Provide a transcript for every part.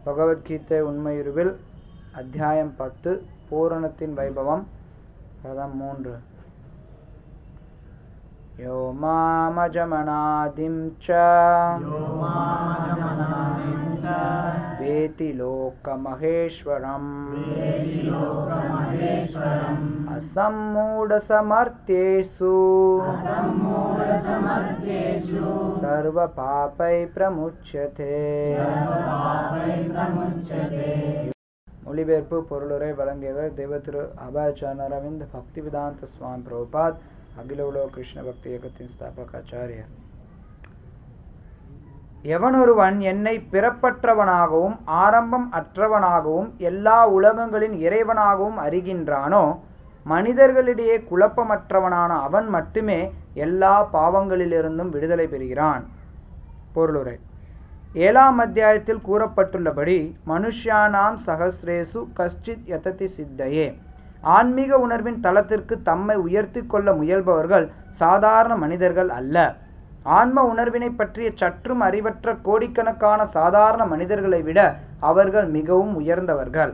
பகவத்கீதை உண்மையுருவில் அத்தியாயம் பத்து பூரணத்தின் வைபவம் பதம் மூன்று யோ மாமஜமனாதிம் ச வேதி லோகமகேஸ்வரம் असम्मूढसमर्थ्येषु सर्वपापै प्रमुच्यते மொழிபெயர்ப்பு பொருளுரை வழங்கியவர் தேவதிரு அபாச்சான் அரவிந்த் பக்திவேதாந்த சுவாமி பிரபுபாத் அகில உலக கிருஷ்ண பக்தி இயக்கத்தின் ஸ்தாபக ஆச்சாரியர் எவனொருவன் என்னை பிறப்பற்றவனாகவும் ஆரம்பம் அற்றவனாகவும் எல்லா உலகங்களின் இறைவனாகவும் அறிகின்றானோ மனிதர்களிடையே குழப்பமற்றவனான அவன் மட்டுமே எல்லா பாவங்களிலிருந்தும் விடுதலை பெறுகிறான் பொருளுரை ஏழாம் அத்தியாயத்தில் கூறப்பட்டுள்ளபடி மனுஷ்யானாம் சகசிரேசு கஷ்டித் யததி சித்தையே ஆன்மீக உணர்வின் தளத்திற்கு தம்மை உயர்த்தி கொள்ள முயல்பவர்கள் சாதாரண மனிதர்கள் அல்ல ஆன்ம உணர்வினை பற்றிய சற்றும் அறிவற்ற கோடிக்கணக்கான சாதாரண மனிதர்களை விட அவர்கள் மிகவும் உயர்ந்தவர்கள்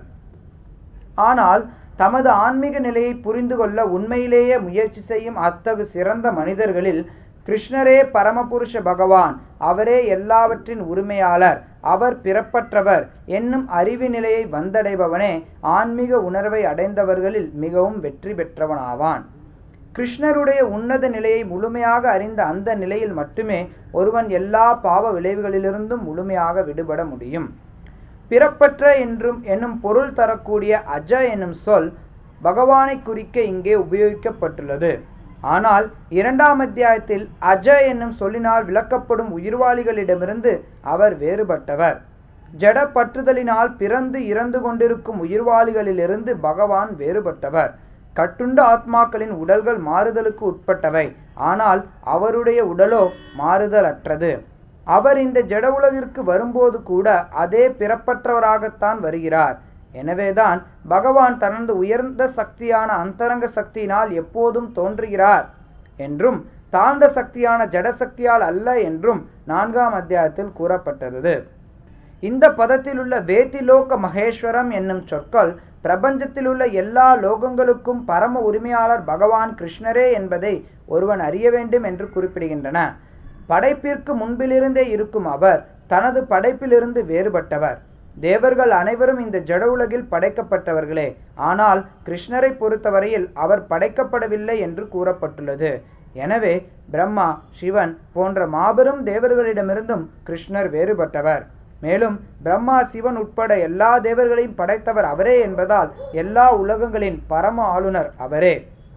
ஆனால் தமது ஆன்மீக நிலையை புரிந்து கொள்ள உண்மையிலேயே முயற்சி செய்யும் அத்தகு சிறந்த மனிதர்களில் கிருஷ்ணரே பரமபுருஷ பகவான் அவரே எல்லாவற்றின் உரிமையாளர் அவர் பிறப்பற்றவர் என்னும் அறிவு நிலையை வந்தடைபவனே ஆன்மீக உணர்வை அடைந்தவர்களில் மிகவும் வெற்றி பெற்றவனாவான் கிருஷ்ணருடைய உன்னத நிலையை முழுமையாக அறிந்த அந்த நிலையில் மட்டுமே ஒருவன் எல்லா பாவ விளைவுகளிலிருந்தும் முழுமையாக விடுபட முடியும் பிறப்பற்ற என்றும் என்னும் பொருள் தரக்கூடிய அஜ என்னும் சொல் பகவானை குறிக்க இங்கே உபயோகிக்கப்பட்டுள்ளது ஆனால் இரண்டாம் அத்தியாயத்தில் அஜ என்னும் சொல்லினால் விளக்கப்படும் உயிர்வாளிகளிடமிருந்து அவர் வேறுபட்டவர் ஜட பற்றுதலினால் பிறந்து இறந்து கொண்டிருக்கும் உயிர்வாளிகளிலிருந்து பகவான் வேறுபட்டவர் கட்டுண்ட ஆத்மாக்களின் உடல்கள் மாறுதலுக்கு உட்பட்டவை ஆனால் அவருடைய உடலோ மாறுதல் அற்றது அவர் இந்த ஜட உலகிற்கு வரும்போது கூட அதே பிறப்பற்றவராகத்தான் வருகிறார் எனவேதான் பகவான் தனது உயர்ந்த சக்தியான அந்தரங்க சக்தியினால் எப்போதும் தோன்றுகிறார் என்றும் தாழ்ந்த சக்தியான ஜடசக்தியால் அல்ல என்றும் நான்காம் அத்தியாயத்தில் கூறப்பட்டது இந்த பதத்தில் உள்ள வேதிலோக மகேஸ்வரம் என்னும் சொற்கள் பிரபஞ்சத்தில் உள்ள எல்லா லோகங்களுக்கும் பரம உரிமையாளர் பகவான் கிருஷ்ணரே என்பதை ஒருவன் அறிய வேண்டும் என்று குறிப்பிடுகின்றன படைப்பிற்கு முன்பிலிருந்தே இருக்கும் அவர் தனது படைப்பிலிருந்து வேறுபட்டவர் தேவர்கள் அனைவரும் இந்த ஜட உலகில் படைக்கப்பட்டவர்களே ஆனால் கிருஷ்ணரை பொறுத்தவரையில் அவர் படைக்கப்படவில்லை என்று கூறப்பட்டுள்ளது எனவே பிரம்மா சிவன் போன்ற மாபெரும் தேவர்களிடமிருந்தும் கிருஷ்ணர் வேறுபட்டவர் மேலும் பிரம்மா சிவன் உட்பட எல்லா தேவர்களையும் படைத்தவர் அவரே என்பதால் எல்லா உலகங்களின் பரம ஆளுநர் அவரே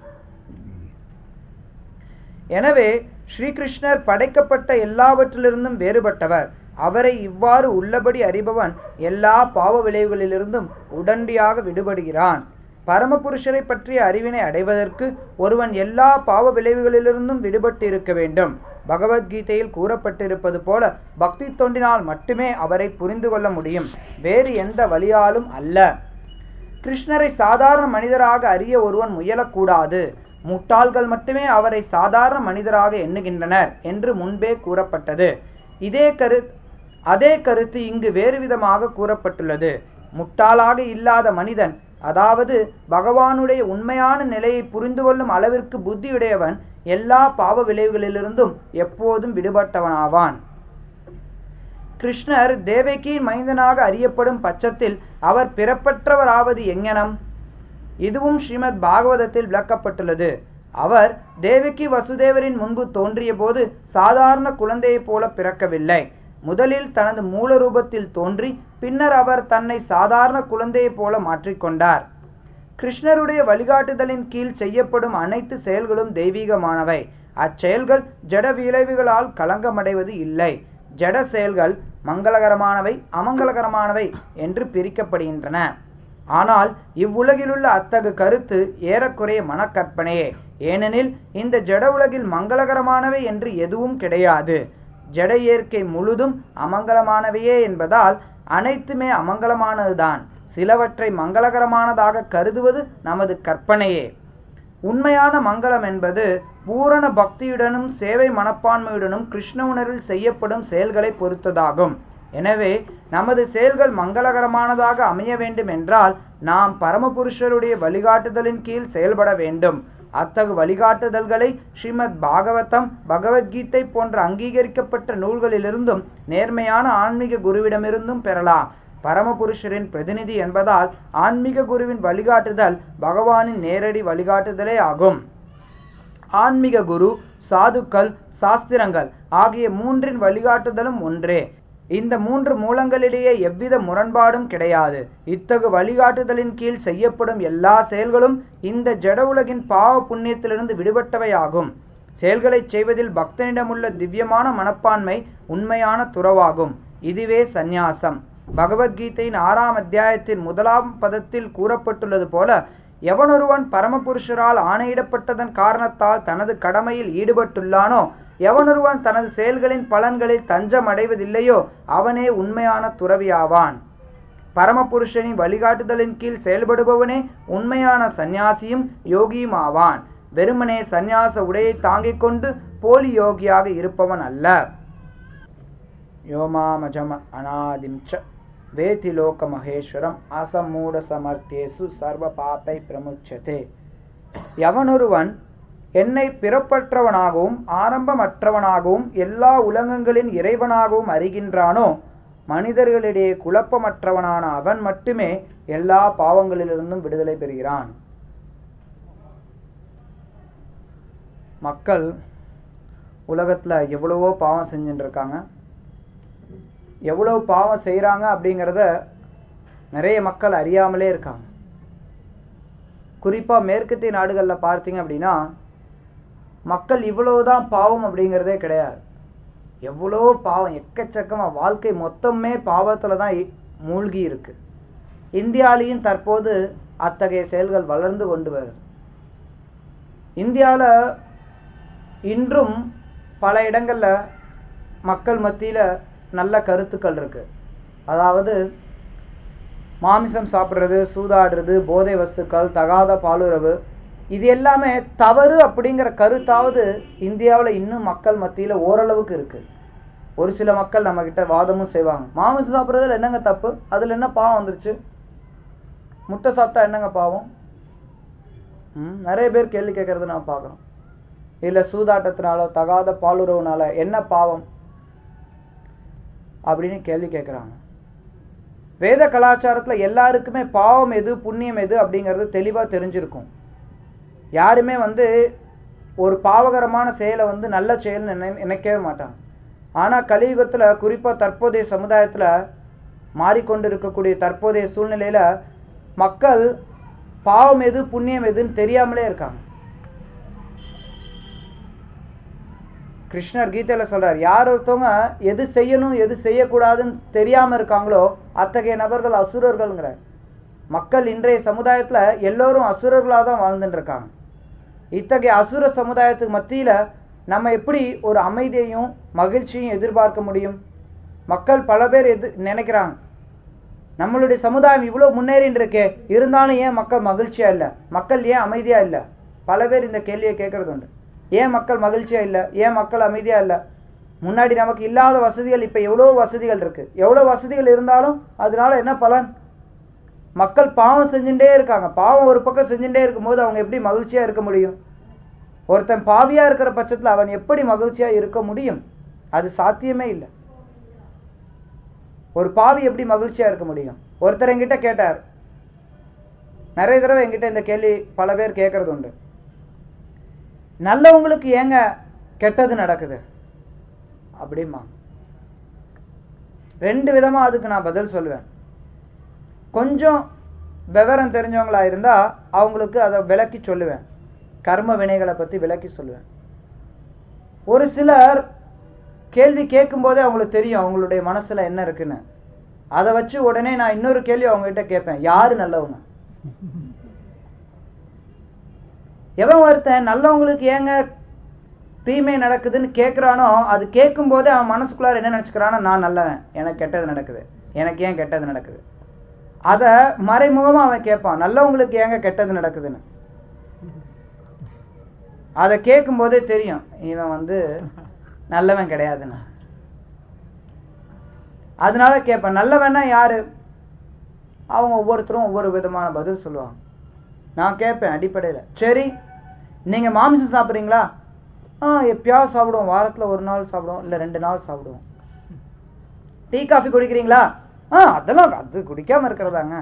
எனவே ஸ்ரீகிருஷ்ணர் படைக்கப்பட்ட எல்லாவற்றிலிருந்தும் வேறுபட்டவர் அவரை இவ்வாறு உள்ளபடி அறிபவன் எல்லா பாவ விளைவுகளிலிருந்தும் உடனடியாக விடுபடுகிறான் பரமபுருஷரை பற்றிய அறிவினை அடைவதற்கு ஒருவன் எல்லா பாவ விளைவுகளிலிருந்தும் விடுபட்டு இருக்க வேண்டும் பகவத்கீதையில் கூறப்பட்டிருப்பது போல பக்தி தொண்டினால் மட்டுமே அவரை புரிந்து கொள்ள முடியும் வேறு எந்த வழியாலும் அல்ல கிருஷ்ணரை சாதாரண மனிதராக அறிய ஒருவன் முயலக்கூடாது முட்டாள்கள் மட்டுமே அவரை சாதாரண மனிதராக எண்ணுகின்றனர் என்று முன்பே கூறப்பட்டது இதே கரு அதே கருத்து இங்கு வேறு விதமாக கூறப்பட்டுள்ளது முட்டாளாக இல்லாத மனிதன் அதாவது பகவானுடைய உண்மையான நிலையை புரிந்து கொள்ளும் அளவிற்கு புத்தியுடையவன் எல்லா பாவ விளைவுகளிலிருந்தும் எப்போதும் விடுபட்டவனாவான் கிருஷ்ணர் தேவகியின் மைந்தனாக அறியப்படும் பட்சத்தில் அவர் பிறப்பற்றவராவது எங்கனம் இதுவும் ஸ்ரீமத் பாகவதத்தில் விளக்கப்பட்டுள்ளது அவர் தேவகி வசுதேவரின் முன்பு தோன்றிய போது சாதாரண குழந்தையைப் போல பிறக்கவில்லை முதலில் தனது மூல ரூபத்தில் தோன்றி பின்னர் அவர் தன்னை சாதாரண குழந்தையைப் போல மாற்றிக்கொண்டார் கிருஷ்ணருடைய வழிகாட்டுதலின் கீழ் செய்யப்படும் அனைத்து செயல்களும் தெய்வீகமானவை அச்செயல்கள் ஜட விளைவுகளால் களங்கமடைவது இல்லை ஜட செயல்கள் மங்களகரமானவை அமங்கலகரமானவை என்று பிரிக்கப்படுகின்றன ஆனால் இவ்வுலகிலுள்ள அத்தகு கருத்து ஏறக்குறைய மனக்கற்பனையே ஏனெனில் இந்த ஜட உலகில் மங்களகரமானவை என்று எதுவும் கிடையாது ஜட இயற்கை முழுதும் அமங்கலமானவையே என்பதால் அனைத்துமே அமங்கலமானதுதான் சிலவற்றை மங்களகரமானதாக கருதுவது நமது கற்பனையே உண்மையான மங்களம் என்பது பூரண பக்தியுடனும் சேவை மனப்பான்மையுடனும் கிருஷ்ண உணர்வில் செய்யப்படும் செயல்களை பொறுத்ததாகும் எனவே நமது செயல்கள் மங்களகரமானதாக அமைய வேண்டும் என்றால் நாம் பரமபுருஷருடைய வழிகாட்டுதலின் கீழ் செயல்பட வேண்டும் அத்தகு வழிகாட்டுதல்களை ஸ்ரீமத் பாகவதம் பகவத்கீதை போன்ற அங்கீகரிக்கப்பட்ட நூல்களிலிருந்தும் நேர்மையான ஆன்மீக குருவிடமிருந்தும் பெறலாம் பரமபுருஷரின் பிரதிநிதி என்பதால் ஆன்மீக குருவின் வழிகாட்டுதல் பகவானின் நேரடி வழிகாட்டுதலே ஆகும் ஆன்மீக குரு சாதுக்கள் சாஸ்திரங்கள் ஆகிய மூன்றின் வழிகாட்டுதலும் ஒன்றே இந்த மூன்று மூலங்களிடையே எவ்வித முரண்பாடும் கிடையாது இத்தகு வழிகாட்டுதலின் கீழ் செய்யப்படும் எல்லா செயல்களும் இந்த ஜட உலகின் பாவ புண்ணியத்திலிருந்து விடுபட்டவையாகும் செயல்களைச் செய்வதில் பக்தனிடமுள்ள திவ்யமான மனப்பான்மை உண்மையான துறவாகும் இதுவே சந்நியாசம் பகவத்கீதையின் ஆறாம் அத்தியாயத்தின் முதலாம் பதத்தில் கூறப்பட்டுள்ளது போல எவனொருவன் பரமபுருஷரால் ஆணையிடப்பட்டதன் காரணத்தால் தனது கடமையில் ஈடுபட்டுள்ளானோ எவனொருவன் தனது செயல்களின் பலன்களில் தஞ்சம் அடைவதில்லையோ அவனே உண்மையான துறவியாவான் பரமபுருஷனின் வழிகாட்டுதலின் கீழ் செயல்படுபவனே உண்மையான சந்நியாசியும் யோகியும் ஆவான் வெறுமனே சந்நியாச உடையை தாங்கிக் கொண்டு போலி யோகியாக இருப்பவன் அல்ல யோமாமஜம அநாதிம் ச வேதி லோக மகேஸ்வரம் அசமூட சமர்த்தேசு சர்வ பாப்பை பிரமுச்சதே எவனொருவன் என்னை பிறப்பற்றவனாகவும் ஆரம்பமற்றவனாகவும் எல்லா உலகங்களின் இறைவனாகவும் அறிகின்றானோ மனிதர்களிடையே குழப்பமற்றவனான அவன் மட்டுமே எல்லா பாவங்களிலிருந்தும் விடுதலை பெறுகிறான் மக்கள் உலகத்துல எவ்வளவோ பாவம் செஞ்சுட்டு இருக்காங்க எவ்வளவு பாவம் செய்றாங்க அப்படிங்கிறத நிறைய மக்கள் அறியாமலே இருக்காங்க குறிப்பா மேற்கத்திய நாடுகள்ல பார்த்தீங்க அப்படின்னா மக்கள் இவ்வளவுதான் பாவம் அப்படிங்கிறதே கிடையாது எவ்வளோ பாவம் எக்கச்சக்கமா வாழ்க்கை மொத்தமே பாவத்துல தான் இ- மூழ்கி இருக்கு இந்தியாலையும் தற்போது அத்தகைய செயல்கள் வளர்ந்து கொண்டு வருது இந்தியால இன்றும் பல இடங்கள்ல மக்கள் மத்தியில நல்ல கருத்துக்கள் இருக்கு அதாவது மாமிசம் சாப்பிடுறது சூதாடுறது போதை வஸ்துக்கள் தகாத பாலுறவு இது எல்லாமே தவறு அப்படிங்கிற கருத்தாவது இந்தியாவுல இன்னும் மக்கள் மத்தியில ஓரளவுக்கு இருக்கு ஒரு சில மக்கள் நம்ம கிட்ட வாதமும் செய்வாங்க மாமிசம் சாப்பிடுறதுல என்னங்க தப்பு அதுல என்ன பாவம் வந்துருச்சு முட்டை சாப்பிட்டா என்னங்க பாவம் ம், நிறைய பேர் கேள்வி கேட்கறது நான் பார்க்குறோம் இல்ல சூதாட்டத்தினாலோ தகாத பாலுறவுனால என்ன பாவம் அப்படின்னு கேள்வி கேட்குறாங்க வேத கலாச்சாரத்துல எல்லாருக்குமே பாவம் எது புண்ணியம் எது அப்படிங்கிறது தெளிவா தெரிஞ்சிருக்கும் யாருமே வந்து ஒரு பாவகரமான செயலை வந்து நல்ல செயல்னு நினை நினைக்கவே மாட்டாங்க ஆனா கலியுகத்துல குறிப்பா தற்போதைய சமுதாயத்துல மாறிக்கொண்டு இருக்கக்கூடிய தற்போதைய சூழ்நிலையில மக்கள் பாவம் எது புண்ணியம் எதுன்னு தெரியாமலே இருக்காங்க கிருஷ்ணர் கீதையில சொல்றார் யார் ஒருத்தவங்க எது செய்யணும் எது செய்யக்கூடாதுன்னு தெரியாம இருக்காங்களோ அத்தகைய நபர்கள் அசுரர்கள்ங்கிறார் மக்கள் இன்றைய சமுதாயத்துல எல்லோரும் அசுரர்களா தான் வாழ்ந்துட்டு இருக்காங்க இத்தகைய அசுர சமுதாயத்துக்கு மத்தியில நம்ம எப்படி ஒரு அமைதியையும் மகிழ்ச்சியும் எதிர்பார்க்க முடியும் மக்கள் பல பேர் எது நினைக்கிறாங்க நம்மளுடைய சமுதாயம் இவ்வளவு முன்னேறின்னு இருக்கே இருந்தாலும் ஏன் மக்கள் மகிழ்ச்சியா இல்ல மக்கள் ஏன் அமைதியா இல்ல பல பேர் இந்த கேள்வியை கேட்கறது உண்டு ஏன் மக்கள் மகிழ்ச்சியா இல்ல ஏன் மக்கள் அமைதியா இல்ல முன்னாடி நமக்கு இல்லாத வசதிகள் இப்ப எவ்வளவு வசதிகள் இருக்கு எவ்வளவு வசதிகள் இருந்தாலும் அதனால என்ன பலன் மக்கள் பாவம் செஞ்சுட்டே இருக்காங்க பாவம் ஒரு பக்கம் செஞ்சுட்டே இருக்கும்போது அவங்க எப்படி மகிழ்ச்சியா இருக்க முடியும் ஒருத்தன் பாவியா இருக்கிற பட்சத்துல அவன் எப்படி மகிழ்ச்சியா இருக்க முடியும் அது சாத்தியமே இல்லை ஒரு பாவி எப்படி மகிழ்ச்சியா இருக்க முடியும் ஒருத்தர் என்கிட்ட கேட்டார் நிறைய தடவை என்கிட்ட இந்த கேள்வி பல பேர் கேட்கறது உண்டு நல்லவங்களுக்கு ஏங்க கெட்டது நடக்குது அப்படிமா ரெண்டு விதமா அதுக்கு நான் பதில் சொல்லுவேன் கொஞ்சம் விவரம் தெரிஞ்சவங்களா இருந்தா அவங்களுக்கு அதை விளக்கி சொல்லுவேன் கர்ம வினைகளை பத்தி விளக்கி சொல்லுவேன் ஒரு சிலர் கேள்வி கேட்கும் போதே அவங்களுக்கு தெரியும் அவங்களுடைய மனசுல என்ன இருக்குன்னு அதை வச்சு உடனே நான் இன்னொரு கேள்வி அவங்க கிட்ட கேட்பேன் யாரு நல்லவங்க எவன் ஒருத்தன் நல்லவங்களுக்கு ஏங்க தீமை நடக்குதுன்னு கேட்குறானோ அது கேட்கும் போதே அவன் மனசுக்குள்ளார என்ன நினைச்சுக்கிறானோ நான் நல்லவன் எனக்கு கெட்டது நடக்குது எனக்கு ஏன் கெட்டது நடக்குது அத மறைமுகமா அவன் கேட்பான் நல்லவங்களுக்கு ஏங்க கெட்டது நடக்குதுன்னு அதை கேட்கும் போதே தெரியும் இவன் வந்து நல்லவன் கிடையாதுன்னு அதனால கேட்பேன் நல்லவன்னா யாரு அவங்க ஒவ்வொருத்தரும் ஒவ்வொரு விதமான பதில் சொல்லுவாங்க நான் கேட்பேன் அடிப்படையில சரி நீங்க மாமிசம் சாப்பிட்றீங்களா ஆ எப்பயாவது சாப்பிடுவோம் வாரத்துல ஒரு நாள் சாப்பிடுவோம் இல்ல ரெண்டு நாள் சாப்பிடுவோம் டீ காஃபி குடிக்கிறீங்களா ஆ அதெல்லாம் அது குடிக்காம இருக்கிறதாங்க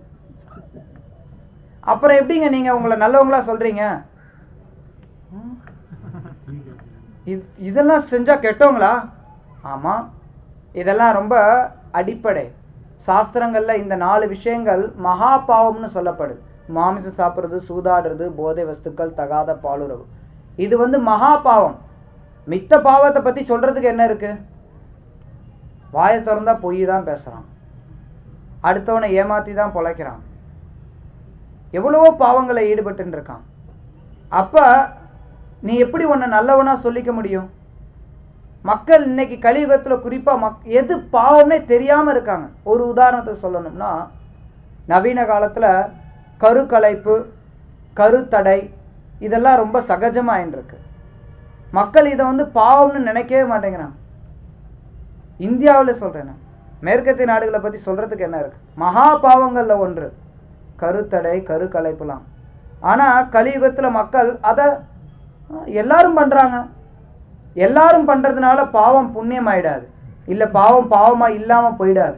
அப்புறம் எப்படிங்க நீங்க உங்களை நல்லவங்களா சொல்றீங்க ம். இது- இதெல்லாம் செஞ்சா கெட்டவங்களா ஆமா இதெல்லாம் ரொம்ப அடிப்படை சாஸ்திரங்கள்ல இந்த நாலு விஷயங்கள் மகா பாவம்னு சொல்லப்படுது மாமிசம் சாப்பிடுறது சூதாடுறது போதை வஸ்துக்கள் தகாத பாலுறவு இது வந்து மகா பாவம் மித்த பாவத்தை பத்தி சொல்றதுக்கு என்ன இருக்கு வாயை திறந்தா பொய் தான் பேசுறான் அடுத்தவனை ஏமாத்தி தான் பொழைக்கிறான் எவ்வளவோ பாவங்களை ஈடுபட்டு இருக்கான் அப்ப நீ எப்படி உன்னை நல்லவனா சொல்லிக்க முடியும் மக்கள் இன்னைக்கு கலியுகத்துல குறிப்பா மக் எது பாவம்னே தெரியாம இருக்காங்க ஒரு உதாரணத்தை சொல்லணும்னா நவீன காலத்துல கருக்கலைப்பு கருத்தடை இதெல்லாம் ரொம்ப சகஜமாயின்னு இருக்கு மக்கள் இதை வந்து பாவம்னு நினைக்கவே மாட்டேங்கிறாங்க இந்தியாவுல சொல்றேன் நான் மேற்கத்திய நாடுகளை பத்தி சொல்றதுக்கு என்ன இருக்கு மகா பாவங்கள்ல ஒன்று கருத்தடை கருக்கலைப்புலாம் ஆனா கலியுகத்துல மக்கள் அத அஹ், எல்லாரும் பண்றாங்க எல்லாரும் பண்றதுனால பாவம் புண்ணியம் ஆயிடாது இல்ல பாவம் பாவமா இல்லாம போயிடாது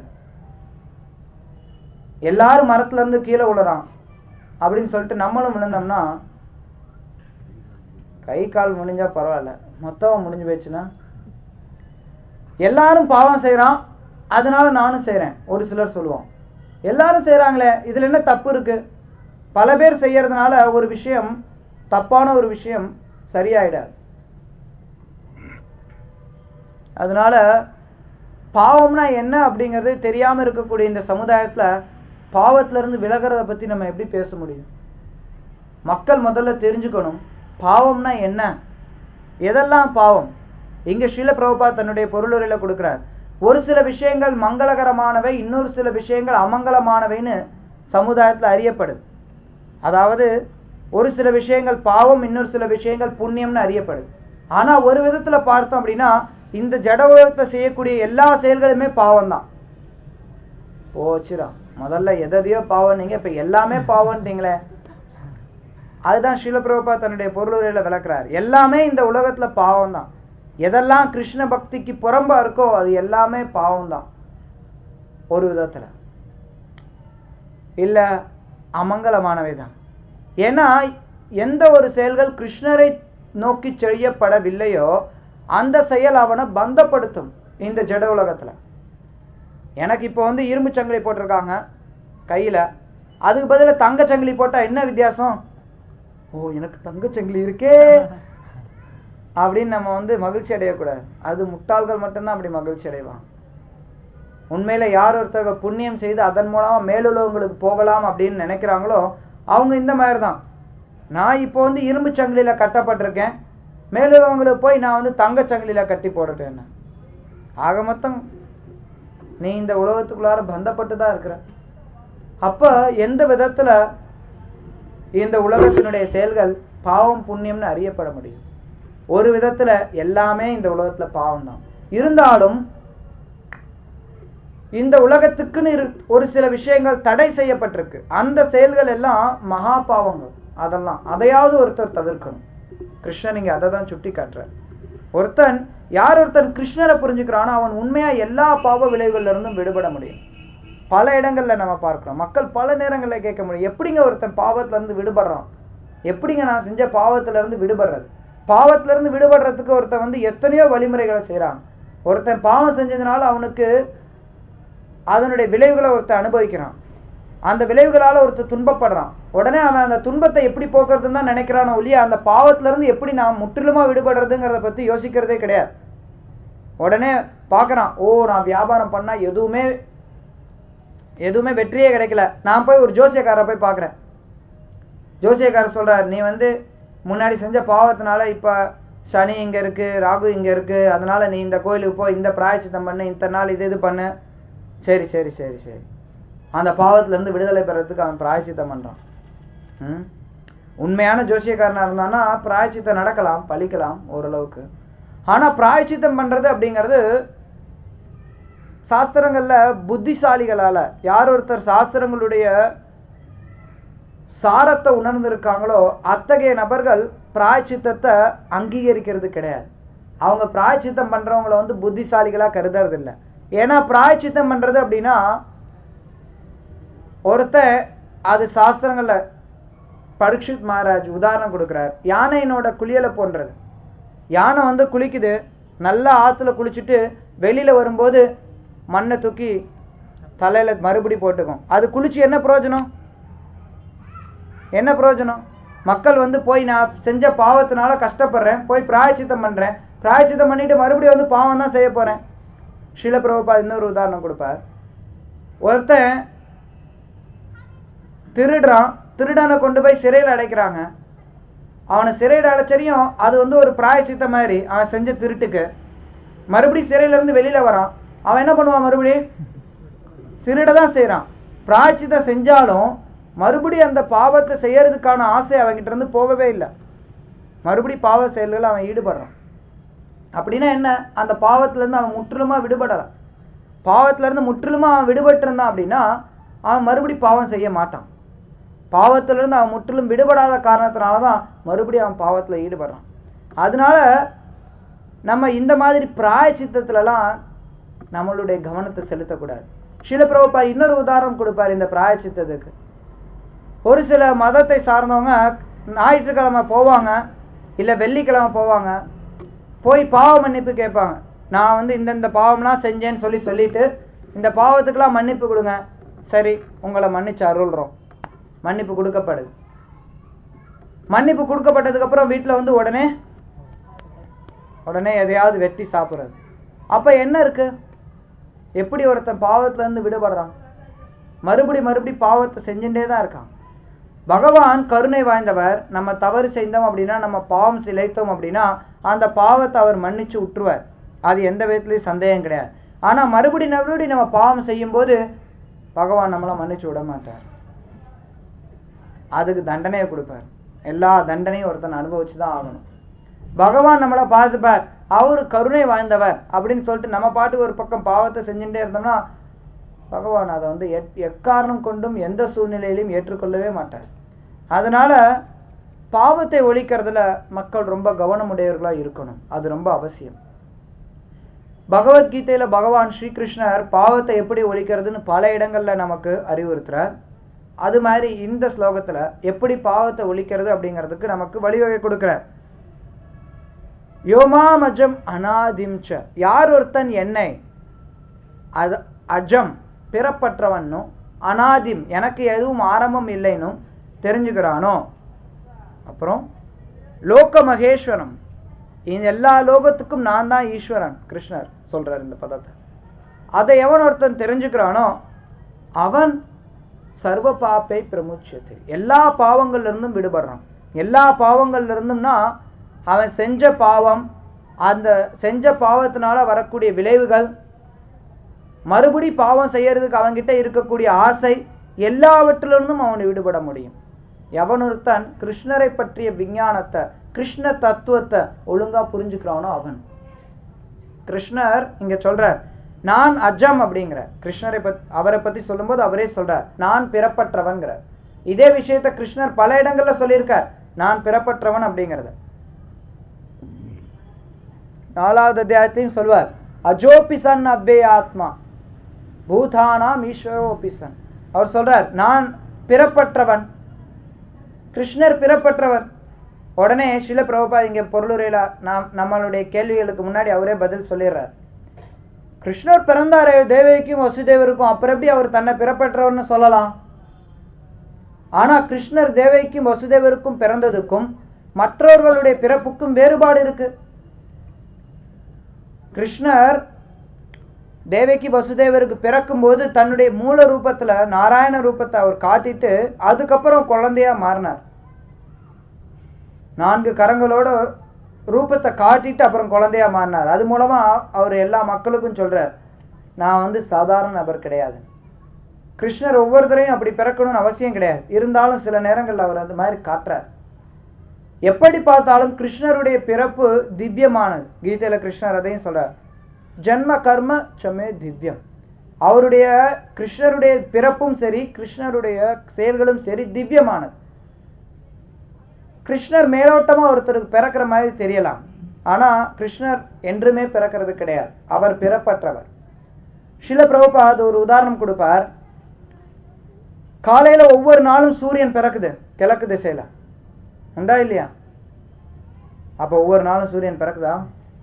எல்லாரும் மரத்துல இருந்து கீழே விழுறான் அப்படின்னு சொல்லிட்டு நம்மளும் விழுந்தோம்னா கை கால் முடிஞ்சா பரவாயில்ல மொத்தம் முடிஞ்சு போயிடுச்சுன்னா எல்லாரும் பாவம் செய்றான் அதனால நானும் செய்றேன் ஒரு சிலர் சொல்லுவோம் எல்லாரும் செய்றாங்களே இதுல என்ன தப்பு இருக்கு பல பேர் செய்யறதுனால ஒரு விஷயம் தப்பான ஒரு விஷயம் சரியாயிடாது அதனால பாவம்னா என்ன அப்படிங்கறது தெரியாம இருக்கக்கூடிய இந்த சமுதாயத்துல பாவத்துல இருந்து விலகிறத பத்தி நம்ம எப்படி பேச முடியும் மக்கள் முதல்ல தெரிஞ்சுக்கணும் பாவம்னா என்ன எதெல்லாம் பாவம் இங்க ஸ்ரீல பிரபுபா தன்னுடைய பொருளுரையில கொடுக்கிறார் ஒரு சில விஷயங்கள் மங்களகரமானவை இன்னொரு சில விஷயங்கள் அமங்கலமானவைன்னு சமுதாயத்துல அறியப்படுது அதாவது ஒரு சில விஷயங்கள் பாவம் இன்னொரு சில விஷயங்கள் புண்ணியம்னு அறியப்படுது ஆனா ஒரு விதத்துல பார்த்தோம் அப்படின்னா இந்த ஜட உலகத்தை செய்யக்கூடிய எல்லா செயல்களுமே பாவம் தான் போச்சுரா முதல்ல எதையோ பாவம் நீங்க இப்ப எல்லாமே பாவம்ன்றீங்களே அதுதான் ஸ்ரீலபிரபா தன்னுடைய பொருளுரையில விளக்குறார் எல்லாமே இந்த உலகத்துல பாவம் தான் எதெல்லாம் கிருஷ்ண பக்திக்கு புறம்பா இருக்கோ அது எல்லாமே பாவம் தான் ஒரு விதத்துல இல்ல அமங்கலமானவை தான் ஏன்னா எந்த ஒரு செயல்கள் கிருஷ்ணரை நோக்கி செய்யப்படவில்லையோ அந்த செயல் அவனை பந்தப்படுத்தும் இந்த ஜட உலகத்துல எனக்கு இப்போ வந்து இரும்பு சங்கிலி போட்டிருக்காங்க கையில அதுக்கு பதிலா தங்க சங்கிலி போட்டா என்ன வித்தியாசம் ஓ எனக்கு தங்க சங்கிலி இருக்கே அப்படின்னு நம்ம வந்து மகிழ்ச்சி அடையக்கூடாது அது முட்டாள்கள் மட்டும்தான் அப்படி மகிழ்ச்சி அடைவாங்க உண்மையில யார் ஒருத்தர் புண்ணியம் செய்து அதன் மூலமா மேலுலகங்களுக்கு போகலாம் அப்படின்னு நினைக்கிறாங்களோ அவங்க இந்த மாதிரி தான் நான் இப்போ வந்து இரும்பு சங்கிலியில கட்டப்பட்டிருக்கேன் மேலுலகங்களுக்கு போய் நான் வந்து தங்க சங்கிலியில கட்டி போடட்டேன் என்ன ஆக மொத்தம் நீ இந்த உலகத்துக்குள்ளார பந்தப்பட்டு தான் இருக்கிற அப்ப எந்த விதத்துல இந்த உலகத்தினுடைய செயல்கள் பாவம் புண்ணியம்னு அறியப்பட முடியும் ஒரு விதத்துல எல்லாமே இந்த உலகத்துல பாவம் தான் இருந்தாலும் இந்த உலகத்துக்குன்னு இரு ஒரு சில விஷயங்கள் தடை செய்யப்பட்டிருக்கு அந்த செயல்கள் எல்லாம் மகா பாவங்கள் அதெல்லாம் அதையாவது ஒருத்தர் தவிர்க்கணும் கிருஷ்ணன் இங்க அதை தான் சுட்டி காட்டுறார் ஒருத்தன் யார் ஒருத்தன் கிருஷ்ணரை புரிஞ்சுக்கிறானோ அவன் உண்மையா எல்லா பாவ விளைவுகள்ல இருந்தும் விடுபட முடியும் பல இடங்கள்ல நம்ம பார்க்கிறோம் மக்கள் பல நேரங்கள்ல கேட்க முடியும் எப்படிங்க ஒருத்தன் பாவத்துல இருந்து விடுபடுறான் எப்படிங்க நான் செஞ்ச பாவத்துல இருந்து விடுபடுறது பாவத்துல இருந்து விடுபடுறதுக்கு ஒருத்தன் வந்து எத்தனையோ வழிமுறைகளை செய்றான் ஒருத்தன் பாவம் செஞ்சதுனால அவனுக்கு அதனுடைய விளைவுகளை ஒருத்தன் அனுபவிக்கிறான் அந்த விளைவுகளால ஒருத்தர் துன்பப்படுறான் உடனே அவன் அந்த துன்பத்தை எப்படி போக்குறதுன்னு தான் நினைக்கிறானோ ஒழிய அந்த பாவத்துல இருந்து எப்படி நான் முற்றிலுமா விடுபடுறதுங்கிறத பத்தி யோசிக்கிறதே கிடையாது உடனே பார்க்கறான் ஓ நான் வியாபாரம் பண்ணா எதுவுமே எதுவுமே வெற்றியே கிடைக்கல நான் போய் ஒரு ஜோசியக்காரரை போய் பார்க்கறேன் ஜோசியக்காரர் சொல்றார் நீ வந்து முன்னாடி செஞ்ச பாவத்தினால இப்ப சனி இங்க இருக்கு ராகு இங்க இருக்கு அதனால நீ இந்த கோயிலுக்கு போய் இந்த பிராயச்சித்தம் பண்ணு இத்தனை நாள் இது இது பண்ணு சரி சரி சரி சரி அந்த பாவத்துல இருந்து விடுதலை பெறறதுக்கு அவன் பிராயச்சித்தம் பண்றான் ம்? உண்மையான ஜோசியக்காரனா இருந்தான்னா பிராயச்சித்தம் நடக்கலாம் பலிக்கலாம் ஓரளவுக்கு ஆனா பிராயச்சித்தம் பண்றது அப்படிங்கிறது சாஸ்திரங்கள்ல புத்திசாலிகளால யார் ஒருத்தர் சாஸ்திரங்களுடைய சாரத்தை உணர்ந்திருக்காங்களோ அத்தகைய நபர்கள் பிராயச்சித்தத்தை அங்கீகரிக்கிறது கிடையாது அவங்க பிராயச்சித்தம் பண்றவங்கள வந்து புத்திசாலிகளா கருதுறது இல்ல ஏன்னா பிராயச்சித்தம் பண்றது அப்படின்னா ஒருத்தன் அது சாஸ்திரங்கள்ல பரீட்சித் மகாராஜ் உதாரணம் கொடுக்கிறார் யானையினோட குளியலை போன்றது யானை வந்து குளிக்குது நல்லா ஆத்துல குளிச்சுட்டு வெளியில வரும்போது மண்ணை தூக்கி தலையில மறுபடி போட்டுக்கும் அது குளிச்சு என்ன பிரயோஜனம் என்ன பிரயோஜனம் மக்கள் வந்து போய் நான் செஞ்ச பாவத்தினால கஷ்டப்படுறேன் போய் பிராயச்சித்தம் பண்றேன் பிராயச்சித்தம் பண்ணிட்டு மறுபடியும் வந்து பாவம் தான் செய்ய போறேன் ஸ்ரீல பிரபுபா இன்னொரு உதாரணம் கொடுப்பார் ஒருத்தன் திருடுறான் திருடனை கொண்டு போய் சிறையில் அடைக்கிறாங்க அவனை சிறையில் அடைச்சரியும் அது வந்து ஒரு பிராயச்சித்த மாதிரி அவன் செஞ்ச திருட்டுக்கு மறுபடியும் சிறையில இருந்து வெளியில வரான் அவன் என்ன பண்ணுவான் மறுபடியும் திருட தான் செய்யறான் பிராயச்சித்தம் செஞ்சாலும் மறுபடியும் அந்த பாவத்தை செய்யறதுக்கான ஆசை அவன்கிட்ட இருந்து போகவே இல்லை மறுபடியும் பாவ செயல்கள் அவன் ஈடுபடுறான் அப்படின்னா என்ன அந்த பாவத்துல இருந்து அவன் முற்றிலுமா விடுபடலாம் பாவத்துல இருந்து முற்றிலுமா அவன் விடுபட்டு இருந்தான் அப்படின்னா அவன் மறுபடி பாவம் செய்ய மாட்டான் பாவத்துல இருந்து அவன் முற்றிலும் விடுபடாத காரணத்தினாலதான் மறுபடியும் அவன் பாவத்துல ஈடுபடுறான் அதனால நம்ம இந்த மாதிரி பிராய சித்தத்துலலாம் நம்மளுடைய கவனத்தை செலுத்தக்கூடாது சிலப்பிரபுப்பா இன்னொரு உதாரணம் கொடுப்பார் இந்த பிராய சித்தத்துக்கு ஒரு சில மதத்தை சார்ந்தவங்க ஞாயிற்றுக்கிழமை போவாங்க இல்ல வெள்ளிக்கிழமை போவாங்க போய் பாவ மன்னிப்பு கேட்பாங்க நான் வந்து இந்தந்த பாவம்லாம் செஞ்சேன்னு சொல்லி சொல்லிட்டு இந்த பாவத்துக்கெல்லாம் மன்னிப்பு கொடுங்க சரி உங்களை மன்னிச்சு அருள்றோம் மன்னிப்பு கொடுக்கப்படுது மன்னிப்பு கொடுக்கப்பட்டதுக்கு அப்புறம் வீட்டுல வந்து உடனே உடனே எதையாவது வெட்டி சாப்பிடுறது அப்ப என்ன இருக்கு எப்படி ஒருத்தன் பாவத்துல இருந்து விடுபடுறான் மறுபடி மறுபடி பாவத்தை செஞ்சுட்டே தான் இருக்கான் பகவான் கருணை வாய்ந்தவர் நம்ம தவறு செய்தோம் அப்படின்னா நம்ம பாவம் சிலைத்தோம் அப்படின்னா அந்த பாவத்தை அவர் மன்னிச்சு விட்டுருவார் அது எந்த விதத்துலயும் சந்தேகம் கிடையாது ஆனா மறுபடி மறுபடி நம்ம பாவம் செய்யும் போது பகவான் நம்மளை மன்னிச்சு விட மாட்டார் அதுக்கு தண்டனையை கொடுப்பார் எல்லா தண்டனையும் ஒருத்தன் அனுபவிச்சு தான் ஆகணும் பகவான் நம்மளை பார்த்துப்பார் அவரு கருணை வாய்ந்தவர் அப்படின்னு சொல்லிட்டு நம்ம பாட்டுக்கு ஒரு பக்கம் பாவத்தை செஞ்சுட்டே இருந்தோம்னா பகவான் அதை வந்து எக்- எக்காரணம் கொண்டும் எந்த சூழ்நிலையிலும் ஏற்றுக்கொள்ளவே மாட்டார் அதனால பாவத்தை ஒழிக்கிறதுல மக்கள் ரொம்ப கவனமுடையவர்களா இருக்கணும் அது ரொம்ப அவசியம் பகவத்கீதையில பகவான் ஸ்ரீகிருஷ்ணர் பாவத்தை எப்படி ஒழிக்கிறதுன்னு பல இடங்கள்ல நமக்கு அறிவுறுத்துறார் அது மாதிரி இந்த ஸ்லோகத்துல எப்படி பாவத்தை ஒழிக்கிறது அப்படிங்கிறதுக்கு நமக்கு வழிவகை கொடுக்கிறார் யோமாமஜம் அனாதிம்ச யார் ஒருத்தன் என்னை அது அஜம் பிறப்பற்றவனும் அனாதிம் எனக்கு எதுவும் ஆரம்பம் இல்லைன்னும் தெரிஞ்சுக்கிறானோ அப்புறம் லோக மகேஸ்வரம் இந்த எல்லா லோகத்துக்கும் நான் தான் ஈஸ்வரன் கிருஷ்ணர் சொல்றார் இந்த பதத்தை அதை எவன் ஒருத்தன் தெரிஞ்சுக்கிறானோ அவன் சர்வ பாப்பை பிரமுச்சத்தை எல்லா பாவங்கள்ல இருந்தும் விடுபடுறான் எல்லா பாவங்கள்ல இருந்தும்னா அவன் செஞ்ச பாவம் அந்த செஞ்ச பாவத்தினால வரக்கூடிய விளைவுகள் மறுபடி பாவம் செய்யறதுக்கு அவன்கிட்ட இருக்கக்கூடிய ஆசை எல்லாவற்றிலிருந்தும் அவனை விடுபட முடியும் எவனொருத்தன் கிருஷ்ணரை பற்றிய விஞ்ஞானத்தை கிருஷ்ண தத்துவத்தை ஒழுங்கா புரிஞ்சுக்கிறானோ அவன் கிருஷ்ணர் இங்க சொல்றார் நான் அஜம் அப்படிங்கிற கிருஷ்ணரை பத்தி அவரை பத்தி சொல்லும்போது அவரே சொல்றார் நான் பிறப்பற்றவன்கிற இதே விஷயத்த கிருஷ்ணர் பல இடங்கள்ல சொல்லியிருக்கார் நான் பிறப்பற்றவன் அப்படிங்கறத நாலாவது அத்தியாயத்தையும் சொல்வார் அஜோபி சன் அவ்வே ஆத்மா பூதானாம் ஈஸ்வரோபி சன் அவர் சொல்றார் நான் பிறப்பற்றவன் கிருஷ்ணர் பிறப்பற்றவர் உடனே சில பிரபா இங்க பொருளுரையில நாம் நம்மளுடைய கேள்விகளுக்கு முன்னாடி அவரே பதில் சொல்லிடுறார் கிருஷ்ணர் பிறந்தாரே தேவகிக்கும் வசுதேவருக்கும் அப்புறம் எப்படி அவர் தன்னை பிறப்பற்றவர்னு சொல்லலாம் ஆனா கிருஷ்ணர் தேவகிக்கும் வசுதேவருக்கும் பிறந்ததுக்கும் மற்றவர்களுடைய பிறப்புக்கும் வேறுபாடு இருக்கு கிருஷ்ணர் தேவகி வசுதேவருக்கு பிறக்கும்போது தன்னுடைய மூல ரூபத்துல நாராயண ரூபத்தை அவர் காட்டிட்டு அதுக்கப்புறம் குழந்தையா மாறினார் நான்கு கரங்களோட ரூபத்தை காட்டிட்டு அப்புறம் குழந்தையா மாறினார் அது மூலமா அவர் எல்லா மக்களுக்கும் சொல்றார் நான் வந்து சாதாரண நபர் கிடையாது கிருஷ்ணர் ஒவ்வொருத்தரையும் அப்படி பிறக்கணும்னு அவசியம் கிடையாது இருந்தாலும் சில நேரங்கள்ல அவர் அந்த மாதிரி காட்டுறார் எப்படி பார்த்தாலும் கிருஷ்ணருடைய பிறப்பு திவ்யமானது கீதையில கிருஷ்ணர் அதையும் சொல்றார் ஜன்ம கர்ம சமே திவ்யம் அவருடைய கிருஷ்ணருடைய பிறப்பும் சரி கிருஷ்ணருடைய செயல்களும் சரி திவ்யமானது கிருஷ்ணர் மேலோட்டமா ஒருத்தருக்கு பிறக்கிற மாதிரி தெரியலாம் ஆனா கிருஷ்ணர் என்றுமே பிறக்கிறது கிடையாது அவர் பிறப்பற்றவர் சில பிரபுபாத் ஒரு உதாரணம் கொடுப்பார் காலையில ஒவ்வொரு நாளும் சூரியன் பிறக்குது கிழக்கு திசையில உண்டா இல்லையா அப்ப ஒவ்வொரு நாளும் சூரியன் பிறக்குதா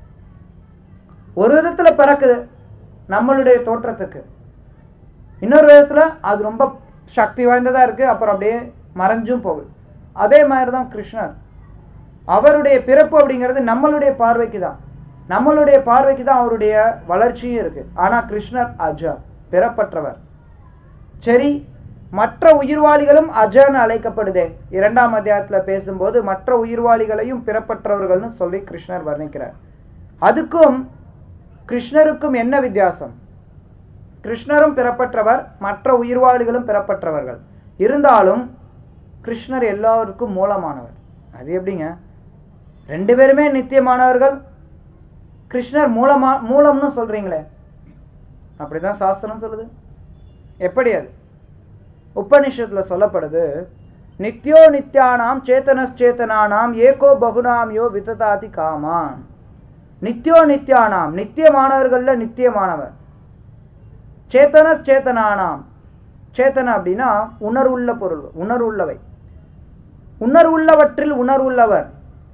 ஒரு விதத்துல பிறக்குது நம்மளுடைய தோற்றத்துக்கு இன்னொரு விதத்துல அது ரொம்ப சக்தி வாய்ந்ததா இருக்கு அப்புறம் அப்படியே மறைஞ்சும் போகுது அதே மாதிரிதான் கிருஷ்ணர் அவருடைய பிறப்பு அப்படிங்கிறது நம்மளுடைய பார்வைக்கு தான் நம்மளுடைய பார்வைக்கு தான் அவருடைய வளர்ச்சியும் இருக்கு ஆனா கிருஷ்ணர் அஜா பிறப்பற்றவர் சரி மற்ற உயிர்வாளிகளும் அஜன்னு அழைக்கப்படுதே இரண்டாம் அத்தியாயத்துல பேசும்போது மற்ற உயிர்வாளிகளையும் பிறப்பற்றவர்கள்னு சொல்லி கிருஷ்ணர் வர்ணிக்கிறார் அதுக்கும் கிருஷ்ணருக்கும் என்ன வித்தியாசம் கிருஷ்ணரும் பிறப்பற்றவர் மற்ற உயிர்வாளிகளும் பிறப்பற்றவர்கள் இருந்தாலும் கிருஷ்ணர் எல்லாருக்கும் மூலமானவர் அது எப்படிங்க ரெண்டு பேருமே நித்தியமானவர்கள் கிருஷ்ணர் மூலமா மூலம்னு சொல்றீங்களே அப்படிதான் சாஸ்திரம் சொல்லுது எப்படி அது உபனிஷத்துல சொல்லப்படுது நித்யோ நித்யானாம் சேத்தனச்சேதனானாம் ஏகோ பகுனாம் யோ விததாதி காமான் நித்யோ நித்யானாம் நித்தியமானவர்கள்ல நித்தியமானவர் சேத்தனச்சேதனானாம் சேத்தன அப்படின்னா உணர்வுள்ள பொருள் உணர்வுள்ளவை உணர்வுள்ளவற்றில் உணர்வுள்ளவர்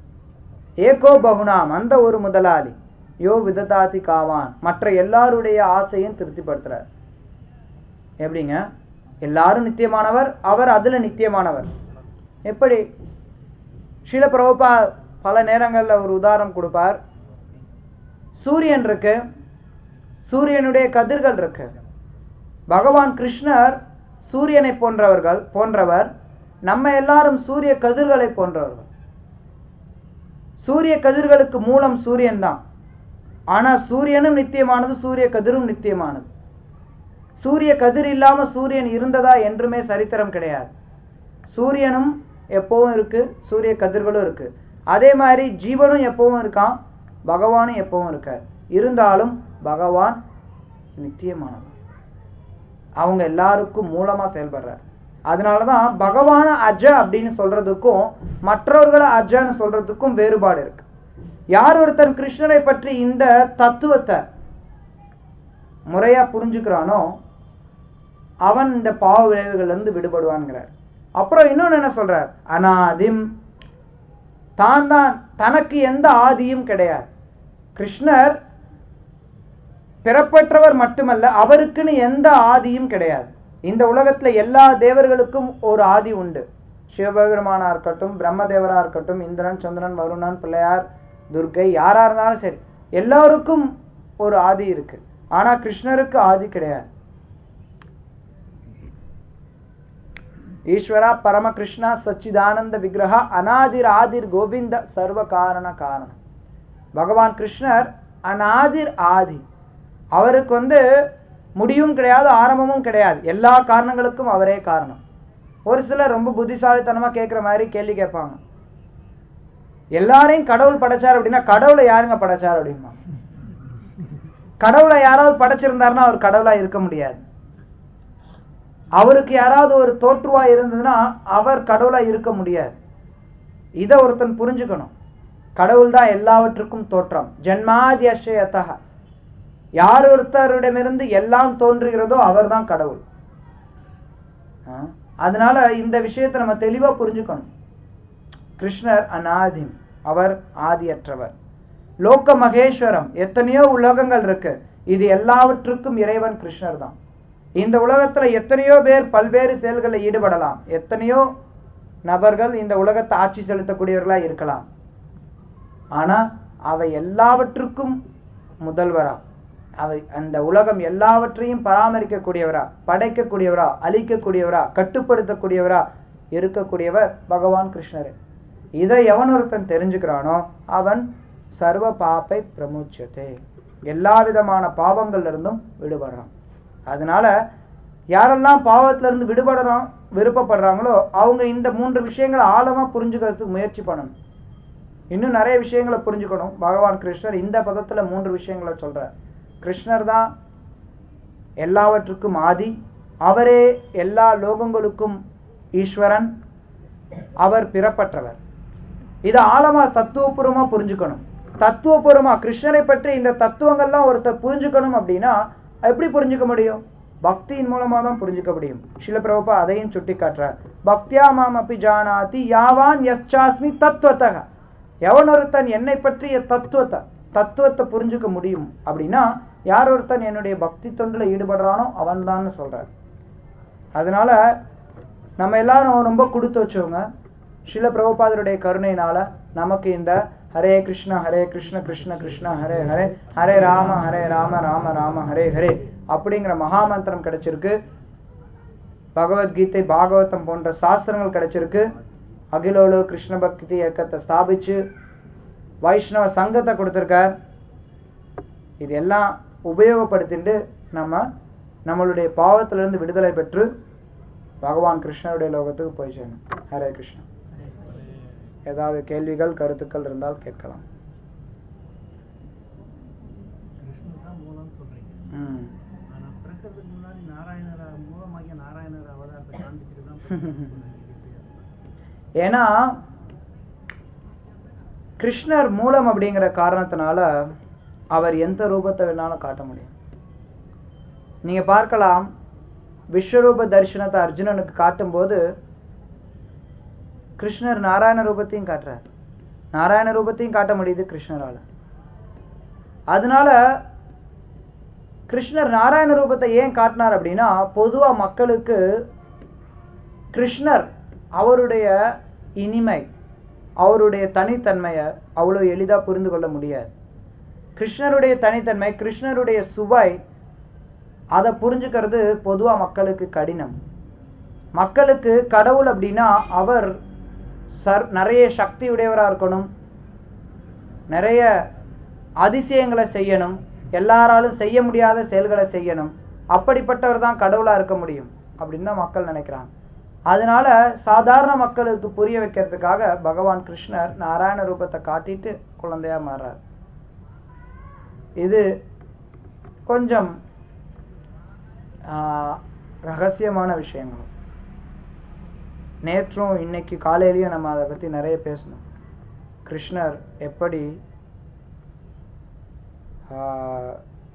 ஏகோ பகுனாம் அந்த ஒரு முதலாளி யோ விததாதி காவான் மற்ற எல்லாருடைய ஆசையும் திருப்திப்படுத்துறார் எப்படிங்க எல்லாரும் நித்தியமானவர் அவர் அதுல நித்தியமானவர் எப்படி ஸ்ரீல பிரபுபா பல நேரங்கள்ல ஒரு உதாரணம் கொடுப்பார் சூரியன் இருக்கு சூரியனுடைய கதிர்கள் இருக்கு பகவான் கிருஷ்ணர் சூரியனை போன்றவர்கள் போன்றவர் நம்ம எல்லாரும் சூரிய கதிர்களை போன்றவர்கள் சூரிய கதிர்களுக்கு மூலம் சூரியன் தான் ஆனா சூரியனும் நித்தியமானது சூரிய கதிரும் நித்தியமானது சூரிய கதிர் இல்லாம சூரியன் இருந்ததா என்றுமே சரித்திரம் கிடையாது சூரியனும் எப்பவும் இருக்கு சூரிய கதிர்களும் இருக்கு அதே மாதிரி ஜீவனும் எப்பவும் இருக்கான் பகவானும் எப்பவும் இருக்கார் இருந்தாலும் பகவான் நித்தியமானவர் அவங்க எல்லாருக்கும் மூலமா செயல்படுறார் அதனாலதான் பகவான அஜ அப்படின்னு சொல்றதுக்கும் மற்றவர்களை அஜன்னு சொல்றதுக்கும் வேறுபாடு இருக்கு யார் ஒருத்தன் கிருஷ்ணரை பற்றி இந்த தத்துவத்தை முறையா புரிஞ்சுக்கிறானோ அவன் இந்த பாவ விளைவுகள்ல இருந்து விடுபடுவான்ங்கிறார் அப்புறம் இன்னொன்னு என்ன சொல்றார் அனாதிம் தான் தான் தனக்கு எந்த ஆதியும் கிடையாது கிருஷ்ணர் பிறப்பற்றவர் மட்டுமல்ல அவருக்குன்னு எந்த ஆதியும் கிடையாது இந்த உலகத்துல எல்லா தேவர்களுக்கும் ஒரு ஆதி உண்டு சிவபெருமானா இருக்கட்டும் பிரம்மதேவரா இருக்கட்டும் இந்திரன் சந்திரன் வருணன் பிள்ளையார் துர்கை யாரா இருந்தாலும் சரி எல்லாருக்கும் ஒரு ஆதி இருக்கு ஆனா கிருஷ்ணருக்கு ஆதி கிடையாது ஈஸ்வரா பரம கிருஷ்ணா சச்சிதானந்த விக்கிரகா அனாதிர் ஆதிர் கோவிந்த சர்வ காரண காரணம் பகவான் கிருஷ்ணர் அனாதிர் ஆதி அவருக்கு வந்து முடியும் கிடையாது ஆரம்பமும் கிடையாது எல்லா காரணங்களுக்கும் அவரே காரணம் ஒரு சிலர் ரொம்ப புத்திசாலித்தனமா கேட்குற மாதிரி கேள்வி கேட்பாங்க எல்லாரையும் கடவுள் படைச்சார் அப்படின்னா கடவுளை யாருங்க படைச்சார் அப்படின்னா கடவுளை யாராவது படைச்சிருந்தாருன்னா அவர் கடவுளா இருக்க முடியாது அவருக்கு யாராவது ஒரு தோற்றுவா இருந்ததுன்னா அவர் கடவுளா இருக்க முடியாது இதை ஒருத்தன் புரிஞ்சுக்கணும் கடவுள் தான் எல்லாவற்றுக்கும் தோற்றம் ஜென்மாதியசயத்தக யார் ஒருத்தரிடமிருந்து எல்லாம் தோன்றுகிறதோ அவர்தான் கடவுள் ஆ? அதனால இந்த விஷயத்தை நம்ம தெளிவா புரிஞ்சுக்கணும் கிருஷ்ணர் அநாதிம் அவர் ஆதியற்றவர் லோக மகேஸ்வரம் எத்தனையோ உலகங்கள் இருக்கு இது எல்லாவற்றுக்கும் இறைவன் கிருஷ்ணர் தான் இந்த உலகத்துல எத்தனையோ பேர் பல்வேறு செயல்களில் ஈடுபடலாம் எத்தனையோ நபர்கள் இந்த உலகத்தை ஆட்சி செலுத்தக்கூடியவர்களா இருக்கலாம் ஆனா அவை எல்லாவற்றுக்கும் முதல்வரா அவை அந்த உலகம் எல்லாவற்றையும் பராமரிக்கக்கூடியவரா படைக்கக்கூடியவரா அழிக்கக்கூடியவரா கட்டுப்படுத்தக்கூடியவரா இருக்கக்கூடியவர் பகவான் கிருஷ்ணர் இதை எவன் ஒருத்தன் தெரிஞ்சுக்கிறானோ அவன் சர்வ பாப்பை பிரமுச்சதே எல்லா விதமான பாவங்கள்ல இருந்தும் விடுபடுறான் அதனால யாரெல்லாம் பாவத்துல இருந்து விடுபடுறோம் விருப்பப்படுறாங்களோ அவங்க இந்த மூன்று விஷயங்களை ஆழமா புரிஞ்சுக்கிறதுக்கு முயற்சி பண்ணணும் இன்னும் நிறைய விஷயங்களை புரிஞ்சுக்கணும் பகவான் கிருஷ்ணர் இந்த பதத்துல மூன்று விஷயங்களை சொல்றார் கிருஷ்ணர் தான் எல்லாவற்றுக்கும் ஆதி அவரே எல்லா லோகங்களுக்கும் ஈஸ்வரன் அவர் பிறப்பற்றவர் இதை ஆழமா தத்துவபூர்வமா புரிஞ்சுக்கணும் தத்துவபூர்வமா கிருஷ்ணரை பற்றி இந்த தத்துவங்கள்லாம் ஒருத்தர் புரிஞ்சுக்கணும் அப்படின்னா எப்படி புரிஞ்சுக்க முடியும் பக்தியின் மூலமா தான் புரிஞ்சுக்க முடியும் சில பிரபா அதையும் சுட்டி காட்டுறார் பக்தியா மாம் அப்பி ஜானாதி யாவான் யச்சாஸ்மி தத்துவத்தக எவன் ஒருத்தன் என்னை பற்றிய தத்துவத்தை தத்துவத்தை புரிஞ்சுக்க முடியும் அப்படின்னா யார் ஒருத்தன் என்னுடைய பக்தி தொண்டுல ஈடுபடுறானோ அவன் தான் சொல்றார் அதனால நம்ம எல்லாரும் ரொம்ப கொடுத்து வச்சவங்க சில பிரபுபாதருடைய கருணையினால நமக்கு இந்த ஹரே கிருஷ்ண ஹரே கிருஷ்ண கிருஷ்ண கிருஷ்ண ஹரே ஹரே ஹரே ராம ஹரே ராம ராம ராம ஹரே ஹரே அப்படிங்கிற மகாமந்திரம் கிடைச்சிருக்கு பகவத்கீதை பாகவதம் போன்ற சாஸ்திரங்கள் கிடைச்சிருக்கு அகிலோலு கிருஷ்ண பக்தி இயக்கத்தை ஸ்தாபிச்சு வைஷ்ணவ சங்கத்தை கொடுத்திருக்கார் இது எல்லாம் உபயோகப்படுத்திட்டு நம்ம நம்மளுடைய பாவத்திலிருந்து விடுதலை பெற்று பகவான் கிருஷ்ணருடைய லோகத்துக்கு போய் சேரணும் ஹரே கிருஷ்ணா ஏதாவது கேள்விகள் கருத்துக்கள் இருந்தால் கேட்கலாம் கிருஷ்ணன் தான் மூலம்னு சொல்றீங்க ம். ஆனா பிறக்கிறதுக்கு முன்னாடி நாராயணர் மூலமாகிய நாராயணர் அவதாரத்தை காண்பிச்சுட்டு தான் பிறக்கிறார். ஏன்னா கிருஷ்ணர் மூலம் அப்படிங்கிற காரணத்தினால அவர் எந்த ரூபத்தை வேணாலும் காட்ட முடியும் நீங்க பார்க்கலாம் விஸ்வரூப தரிசனத்தை அர்ஜுனனுக்கு காட்டும்போது கிருஷ்ணர் நாராயண ரூபத்தையும் காட்டுறார் நாராயண ரூபத்தையும் காட்ட முடியுது கிருஷ்ணரால அதனால கிருஷ்ணர் நாராயண ரூபத்தை ஏன் காட்டினார் அப்படின்னா பொதுவா மக்களுக்கு கிருஷ்ணர் அவருடைய இனிமை அவருடைய தனித்தன்மையை அவ்வளோ எளிதா புரிந்து கொள்ள முடியாது கிருஷ்ணருடைய தனித்தன்மை கிருஷ்ணருடைய சுவை அதை புரிஞ்சுக்கிறது பொதுவா மக்களுக்கு கடினம் மக்களுக்கு கடவுள் அப்படின்னா அவர் சர் நிறைய சக்தி உடையவரா இருக்கணும் நிறைய அதிசயங்களை செய்யணும் எல்லாராலும் செய்ய முடியாத செயல்களை செய்யணும் அப்படிப்பட்டவர் தான் கடவுளா இருக்க முடியும் அப்படின்னு தான் மக்கள் நினைக்கிறாங்க அதனால சாதாரண மக்களுக்கு புரிய வைக்கிறதுக்காக பகவான் கிருஷ்ணர் நாராயண ரூபத்தை காட்டிட்டு குழந்தையா மாறார் இது கொஞ்சம் ஆஹ், ரகசியமான விஷயங்கள் நேற்றும் இன்னைக்கு காலையிலயும் நம்ம அதை பத்தி நிறைய பேசணும் கிருஷ்ணர் எப்படி ஆஹ்,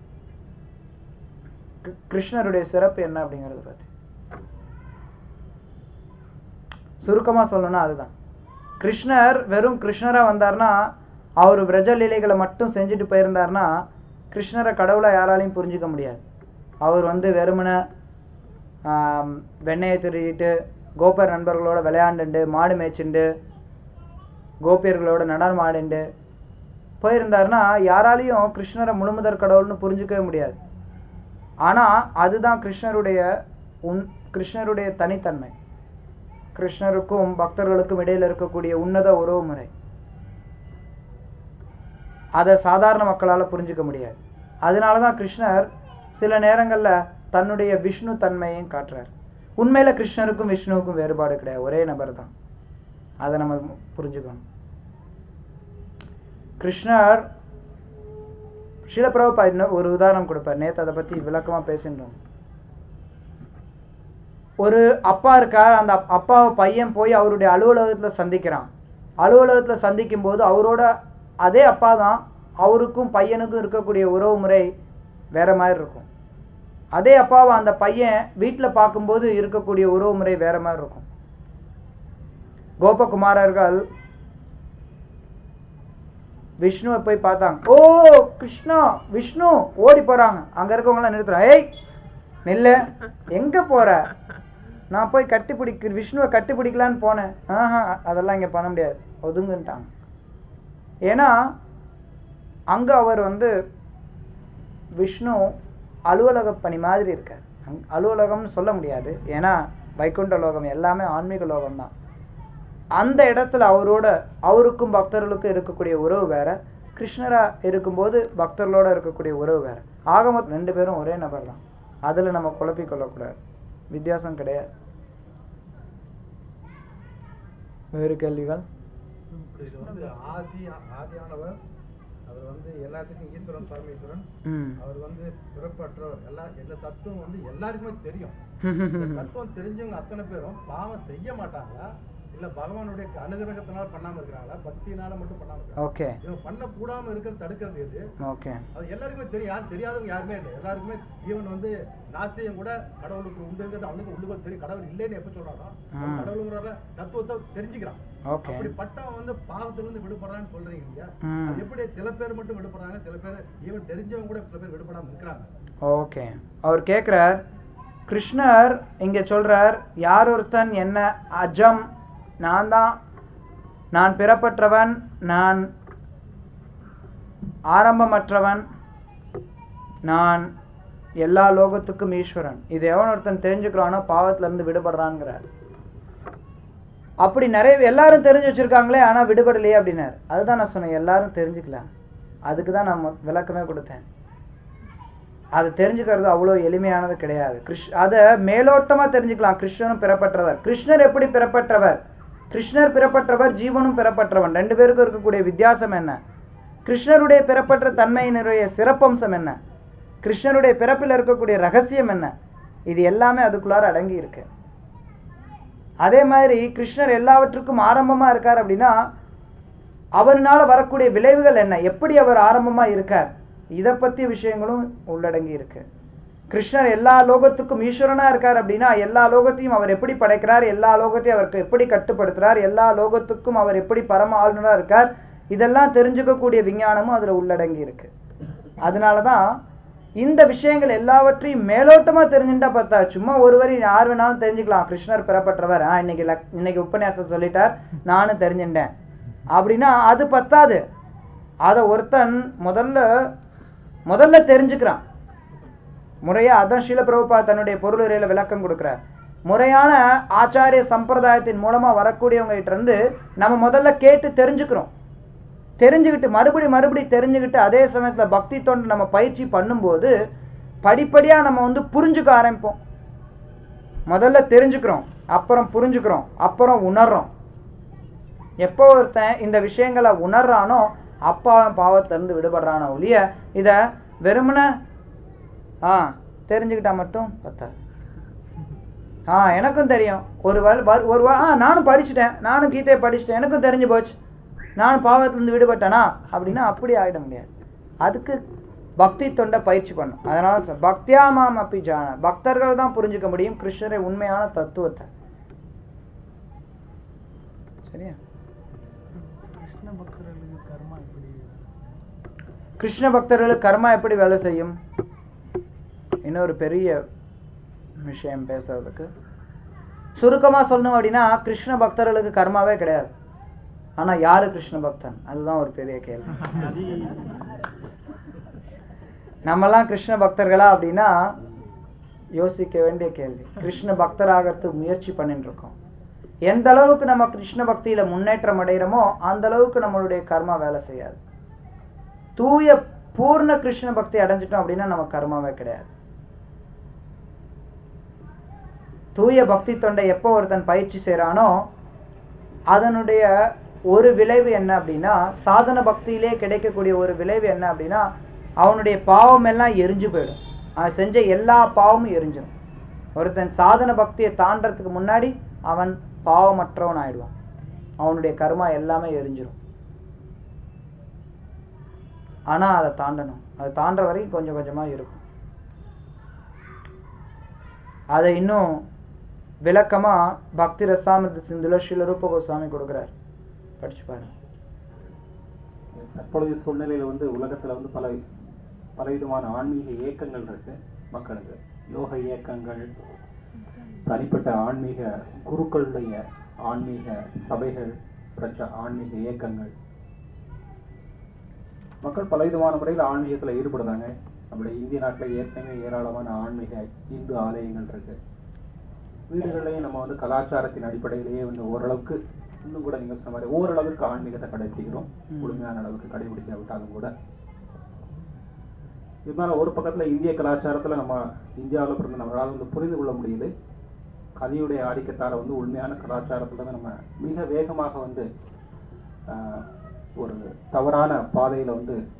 கி- கிருஷ்ணருடைய சிறப்பு என்ன அப்படிங்கறத பத்தி சுருக்கமா சொல்லணும்னா அதுதான் கிருஷ்ணர் வெறும் கிருஷ்ணரா வந்தார்னா அவர் விரஜ லீலைகளை மட்டும் செஞ்சுட்டு போயிருந்தார்னா கிருஷ்ணரை கடவுளா யாராலையும் புரிஞ்சுக்க முடியாது அவர் வந்து வெறுமனே ஆம், வெண்ணெயை திருடிட்டு கோபர் நண்பர்களோட விளையாண்டுண்டு மாடு மேய்ச்சிண்டு கோபியர்களோட நடனம் ஆடிண்டு போயிருந்தாருன்னா யாராலையும் கிருஷ்ணரை முழுமுதற் கடவுள்னு புரிஞ்சுக்கவே முடியாது ஆனா அதுதான் கிருஷ்ணருடைய உன் கிருஷ்ணருடைய தனித்தன்மை கிருஷ்ணருக்கும் பக்தர்களுக்கும் இடையில இருக்கக்கூடிய உன்னத உறவு முறை அதை சாதாரண மக்களால புரிஞ்சுக்க முடியாது அதனாலதான் கிருஷ்ணர் சில நேரங்கள்ல தன்னுடைய விஷ்ணு தன்மையையும் காட்டுறார் உண்மையில கிருஷ்ணருக்கும் விஷ்ணுவுக்கும் வேறுபாடு கிடையாது ஒரே நபர் தான் அதை நம்ம புரிஞ்சுக்கணும் கிருஷ்ணர் சில பிரபுபா இன்னும் ஒரு உதாரணம் கொடுப்பார் நேத்து அதை பத்தி விளக்கமா பேசின்றோம் ஒரு அப்பா இருக்கார் அந்த அப்- அப்பாவை பையன் போய் அவருடைய அலுவலகத்துல சந்திக்கிறான் அலுவலகத்துல சந்திக்கும் போது அவரோட அதே அப்பா தான் அவருக்கும் பையனுக்கும் இருக்கக்கூடிய உறவு முறை வேற மாதிரி இருக்கும் அதே அப்பாவை அந்த பையன் வீட்டுல பார்க்கும்போது இருக்கக்கூடிய உறவு முறை வேற மாதிரி இருக்கும் கோபகுமாரர்கள் விஷ்ணுவை போய் பார்த்தாங்க ஓ கிருஷ்ணா விஷ்ணு ஓடி போறாங்க அங்க இருக்கவங்க எல்லாம் நிறுத்துறாங்க ஏய் நில்லு எங்க போற நான் போய் கட்டி பிடிக்க விஷ்ணுவை கட்டி பிடிக்கலான்னு போனேன் ஆஹா அதெல்லாம் இங்க பண்ண முடியாது ஒதுங்குன்ட்டாங்க ஏன்னா அங்க அவர் வந்து விஷ்ணு அலுவலக பணி மாதிரி இருக்கார் அங்க- அலுவலகம்னு சொல்ல முடியாது ஏன்னா வைகுண்ட லோகம் எல்லாமே ஆன்மீக லோகம் தான் அந்த இடத்துல அவரோட அவருக்கும் பக்தர்களுக்கும் இருக்கக்கூடிய உறவு வேற கிருஷ்ணரா இருக்கும்போது பக்தர்களோட இருக்கக்கூடிய உறவு வேற ஆக மொத்தம் ரெண்டு பேரும் ஒரே நபர் தான் அதுல நம்ம குழப்பிக் கொள்ளக்கூடாது வித்தியாசம் கிடையாது வேறு கேள்விகள் இது வந்து ஆதி ஆதியானவர் அவர் வந்து எல்லாத்துக்கும் ஈஸ்வரன் பரமேஸ்வரன் ம் அவர் வந்து பிறப்பற்றவர் எல்லா இந்த தத்துவம் வந்து எல்லாருக்குமே தெரியும் இந்த தத்துவம் தெரிஞ்சவங்க அத்தனை பேரும் பாவம் செய்ய மாட்டாங்களா இல்ல பகவானுடைய அனுகிரகத்தினால பண்ணாம இருக்கிறாங்களா பக்தியினால மட்டும் பண்ணாம இருக்காங்க ஓகே இவங்க பண்ண கூடாம இருக்கிறது தடுக்கிறது எது ஓகே அது எல்லாருக்குமே தெரியும் யாரும் தெரியாதவங்க யாருமே இல்லை எல்லாருக்குமே ஈவன் வந்து நாஸ்தியம் கூட கடவுளுக்கு உண்டுங்கிறது அவனுக்கு உள்ளுக்குள்ள தெரியும் கடவுள் இல்லைன்னு எப்ப சொல்றானோ அவன் ம். கடவுளுங்கிற தத்துவத்தை தெரிஞ்சுக்கிறான் ஓகே அப்படிப்பட்டவன் வந்து பாவத்துல இருந்து விடுபடுறான்னு சொல்றீங்க இல்லையா ம். அது எப்படி சில பேர் மட்டும் விடுபடுறாங்க சில பேர் ஈவன் தெரிஞ்சவங்க கூட சில பேர் விடுபடாம இருக்கிறாங்க ஓகே அவர் கேட்குறார் கிருஷ்ணர் இங்க சொல்றார் யார் ஒருத்தன் என்ன அஜம் நான் தான் நான் பிறப்பற்றவன் நான் ஆரம்பமற்றவன் நான் எல்லா லோகத்துக்கும் ஈஸ்வரன் இது எவன் ஒருத்தன் தெரிஞ்சுக்கிறானோ பாவத்துல இருந்து விடுபடுறான்ங்கிறார் அப்படி நிறைய எல்லாரும் தெரிஞ்சு வச்சிருக்காங்களே ஆனா விடுபடலையே அப்படின்னார் அதுதான் நான் சொன்னேன் எல்லாரும் தெரிஞ்சுக்கலாம் அதுக்கு தான் நான் மொ- விளக்கமே கொடுத்தேன் அது தெரிஞ்சுக்கிறது அவ்வளோ எளிமையானது கிடையாது கிருஷ் அதை மேலோட்டமா தெரிஞ்சுக்கலாம் கிருஷ்ணனும் பிறப்பற்றவர் கிருஷ்ணர் எப்படி பிறப்பற்றவர் கிருஷ்ணர் பிறப்பற்றவர் ஜீவனும் பிறப்பற்றவன் ரெண்டு பேருக்கும் இருக்கக்கூடிய வித்தியாசம் என்ன கிருஷ்ணருடைய பிறப்பற்ற தன்மையினுடைய சிறப்பம்சம் என்ன கிருஷ்ணருடைய பிறப்பில் இருக்கக்கூடிய ரகசியம் என்ன இது எல்லாமே அதுக்குள்ளார அடங்கி இருக்கு அதே மாதிரி கிருஷ்ணர் எல்லாவற்றுக்கும் ஆரம்பமா இருக்கார் அப்படின்னா அவர்னால வரக்கூடிய விளைவுகள் என்ன எப்படி அவர் ஆரம்பமா இருக்கார் இதை பத்திய விஷயங்களும் உள்ளடங்கி இருக்கு கிருஷ்ணர் எல்லா லோகத்துக்கும் ஈஸ்வரனா இருக்கார் அப்படின்னா எல்லா லோகத்தையும் அவர் எப்படி படைக்கிறார் எல்லா லோகத்தையும் அவருக்கு எப்படி கட்டுப்படுத்துறார் எல்லா லோகத்துக்கும் அவர் எப்படி பரம ஆளுநரா இருக்கார் இதெல்லாம் தெரிஞ்சுக்கக்கூடிய விஞ்ஞானமும் அதுல உள்ளடங்கி இருக்கு அதனாலதான் இந்த விஷயங்கள் எல்லாவற்றையும் மேலோட்டமா தெரிஞ்சுட்டா பார்த்தா சும்மா ஒரு வரி யார் வேணாலும் தெரிஞ்சுக்கலாம் கிருஷ்ணர் பெறப்பட்டவர் ஆஹ் இன்னைக்கு லக்- இன்னைக்கு உபன்யாசம் சொல்லிட்டார் நானும் தெரிஞ்சுட்டேன் அப்படின்னா அது பத்தாது அத ஒருத்தன் முதல்ல முதல்ல தெரிஞ்சுக்கிறான் முறையா அதான் ஸ்ரீல பிரபுபா தன்னுடைய பொருளுரையில விளக்கம் கொடுக்கிறார் முறையான ஆச்சாரிய சம்பிரதாயத்தின் மூலமா வரக்கூடியவங்க கிட்ட இருந்து நம்ம முதல்ல கேட்டு தெரிஞ்சுக்கிறோம் தெரிஞ்சுக்கிட்டு மறுபடி மறுபடி தெரிஞ்சுக்கிட்டு அதே சமயத்துல பக்தி தொண்டு நம்ம பயிற்சி பண்ணும்போது படிப்படியா நம்ம வந்து புரிஞ்சுக்க ஆரம்பிப்போம் முதல்ல தெரிஞ்சுக்கிறோம் அப்புறம் புரிஞ்சுக்கிறோம் அப்புறம் உணர்றோம் எப்போ ஒருத்தன் இந்த விஷயங்களை உணர்றானோ அப்பா அவன் பாவத்துல இருந்து விடுபடுறானோ ஒழிய இத வெறுமன ஆ தெரிஞ்சுக்கிட்டா மட்டும் பத்தாது ஆ எனக்கும் தெரியும் ஒரு வல் வல்- ஒரு வா- ஆ நானும் படிச்சுட்டேன் நானும் கீதையை படிச்சுட்டேன் எனக்கும் தெரிஞ்சு போச்சு நானும் பாவத்திலிருந்து விடுபட்டேனா அப்படின்னா அப்படி ஆயிட முடியாது அதுக்கு பக்தி தொண்டை பயிற்சி பண்ணும் அதனால சொ- பக்தியா மாம் அப்படி ஜான பக்தர்கள் தான் புரிஞ்சுக்க முடியும் கிருஷ்ணரை உண்மையான தத்துவத்தை சரியா கிருஷ்ண பக்தர்களுக்கு கர்மா எப்படி கிருஷ்ண பக்தர்களுக்கு கர்மா எப்படி வேலை செய்யும் இன்னொரு பெரிய விஷயம் பேசுறதுக்கு சுருக்கமா சொல்லணும் அப்படின்னா கிருஷ்ண பக்தர்களுக்கு கர்மாவே கிடையாது ஆனா யாரு கிருஷ்ண பக்தன் அதுதான் ஒரு பெரிய கேள்வி நம்மலாம் கிருஷ்ண பக்தர்களா அப்படின்னா யோசிக்க வேண்டிய கேள்வி கிருஷ்ண பக்தராகிறதுக்கு முயற்சி பண்ணிட்டு இருக்கோம் எந்த அளவுக்கு நம்ம கிருஷ்ண பக்தியில முன்னேற்றம் அடைகிறோமோ அந்த அளவுக்கு நம்மளுடைய கர்மா வேலை செய்யாது தூய பூர்ண கிருஷ்ண பக்தி அடைஞ்சிட்டோம் அப்படின்னா நம்ம கர்மாவே கிடையாது தூய பக்தி தொண்டை எப்போ ஒருத்தன் பயிற்சி செய்றானோ அதனுடைய ஒரு விளைவு என்ன அப்படின்னா சாதன பக்தியிலே கிடைக்கக்கூடிய ஒரு விளைவு என்ன அப்படின்னா அவனுடைய பாவம் எல்லாம் எரிஞ்சு போயிடும் அவன் செஞ்ச எல்லா பாவமும் எரிஞ்சிடும் ஒருத்தன் சாதன பக்தியை தாண்டறதுக்கு முன்னாடி அவன் பாவமற்றவன் ஆயிடுவான் அவனுடைய கர்மா எல்லாமே எரிஞ்சிடும் ஆனா அதை தாண்டணும் அதை தாண்டுற வரைக்கும் கொஞ்சம் கொஞ்சமா இருக்கும் அதை இன்னும் விளக்கமா பக்தி ரசாமிர்த சிந்துல ஸ்ரீல ரூப கோஸ்வாமி கொடுக்குறார் படிச்சு பாருங்க தற்பொழுதைய சூழ்நிலையில வந்து உலகத்துல வந்து பல பலவிதமான ஆன்மீக இயக்கங்கள் இருக்கு மக்களுக்கு யோக இயக்கங்கள் தனிப்பட்ட ஆன்மீக குருக்களுடைய ஆன்மீக சபைகள் பிரச்ச ஆன்மீக இயக்கங்கள் மக்கள் பலவிதமான முறையில் ஆன்மீகத்துல ஈடுபடுறாங்க நம்முடைய இந்திய நாட்டில் ஏற்கனவே ஏராளமான ஆன்மீக இந்து ஆலயங்கள் இருக்கு வீடுகளையும் நம்ம வந்து கலாச்சாரத்தின் அடிப்படையிலேயே வந்து ஓரளவுக்கு இன்னும் கூட நீங்க சொன்ன மாதிரி ஓரளவுக்கு ஆன்மீகத்தை கடைபிடிக்கிறோம் ம். முழுமையான அளவுக்கு கடைபிடிக்க விட்டாலும் கூட இருந்தாலும் ஒரு பக்கத்துல இந்திய கலாச்சாரத்துல நம்ம இந்தியாவுல பிறந்த நம்மளால வந்து புரிந்து கொள்ள முடியுது கலியுடைய ஆதிக்கத்தால வந்து உண்மையான கலாச்சாரத்துல தான் நம்ம மிக வேகமாக வந்து ஆஹ், ஒரு தவறான பாதையில வந்து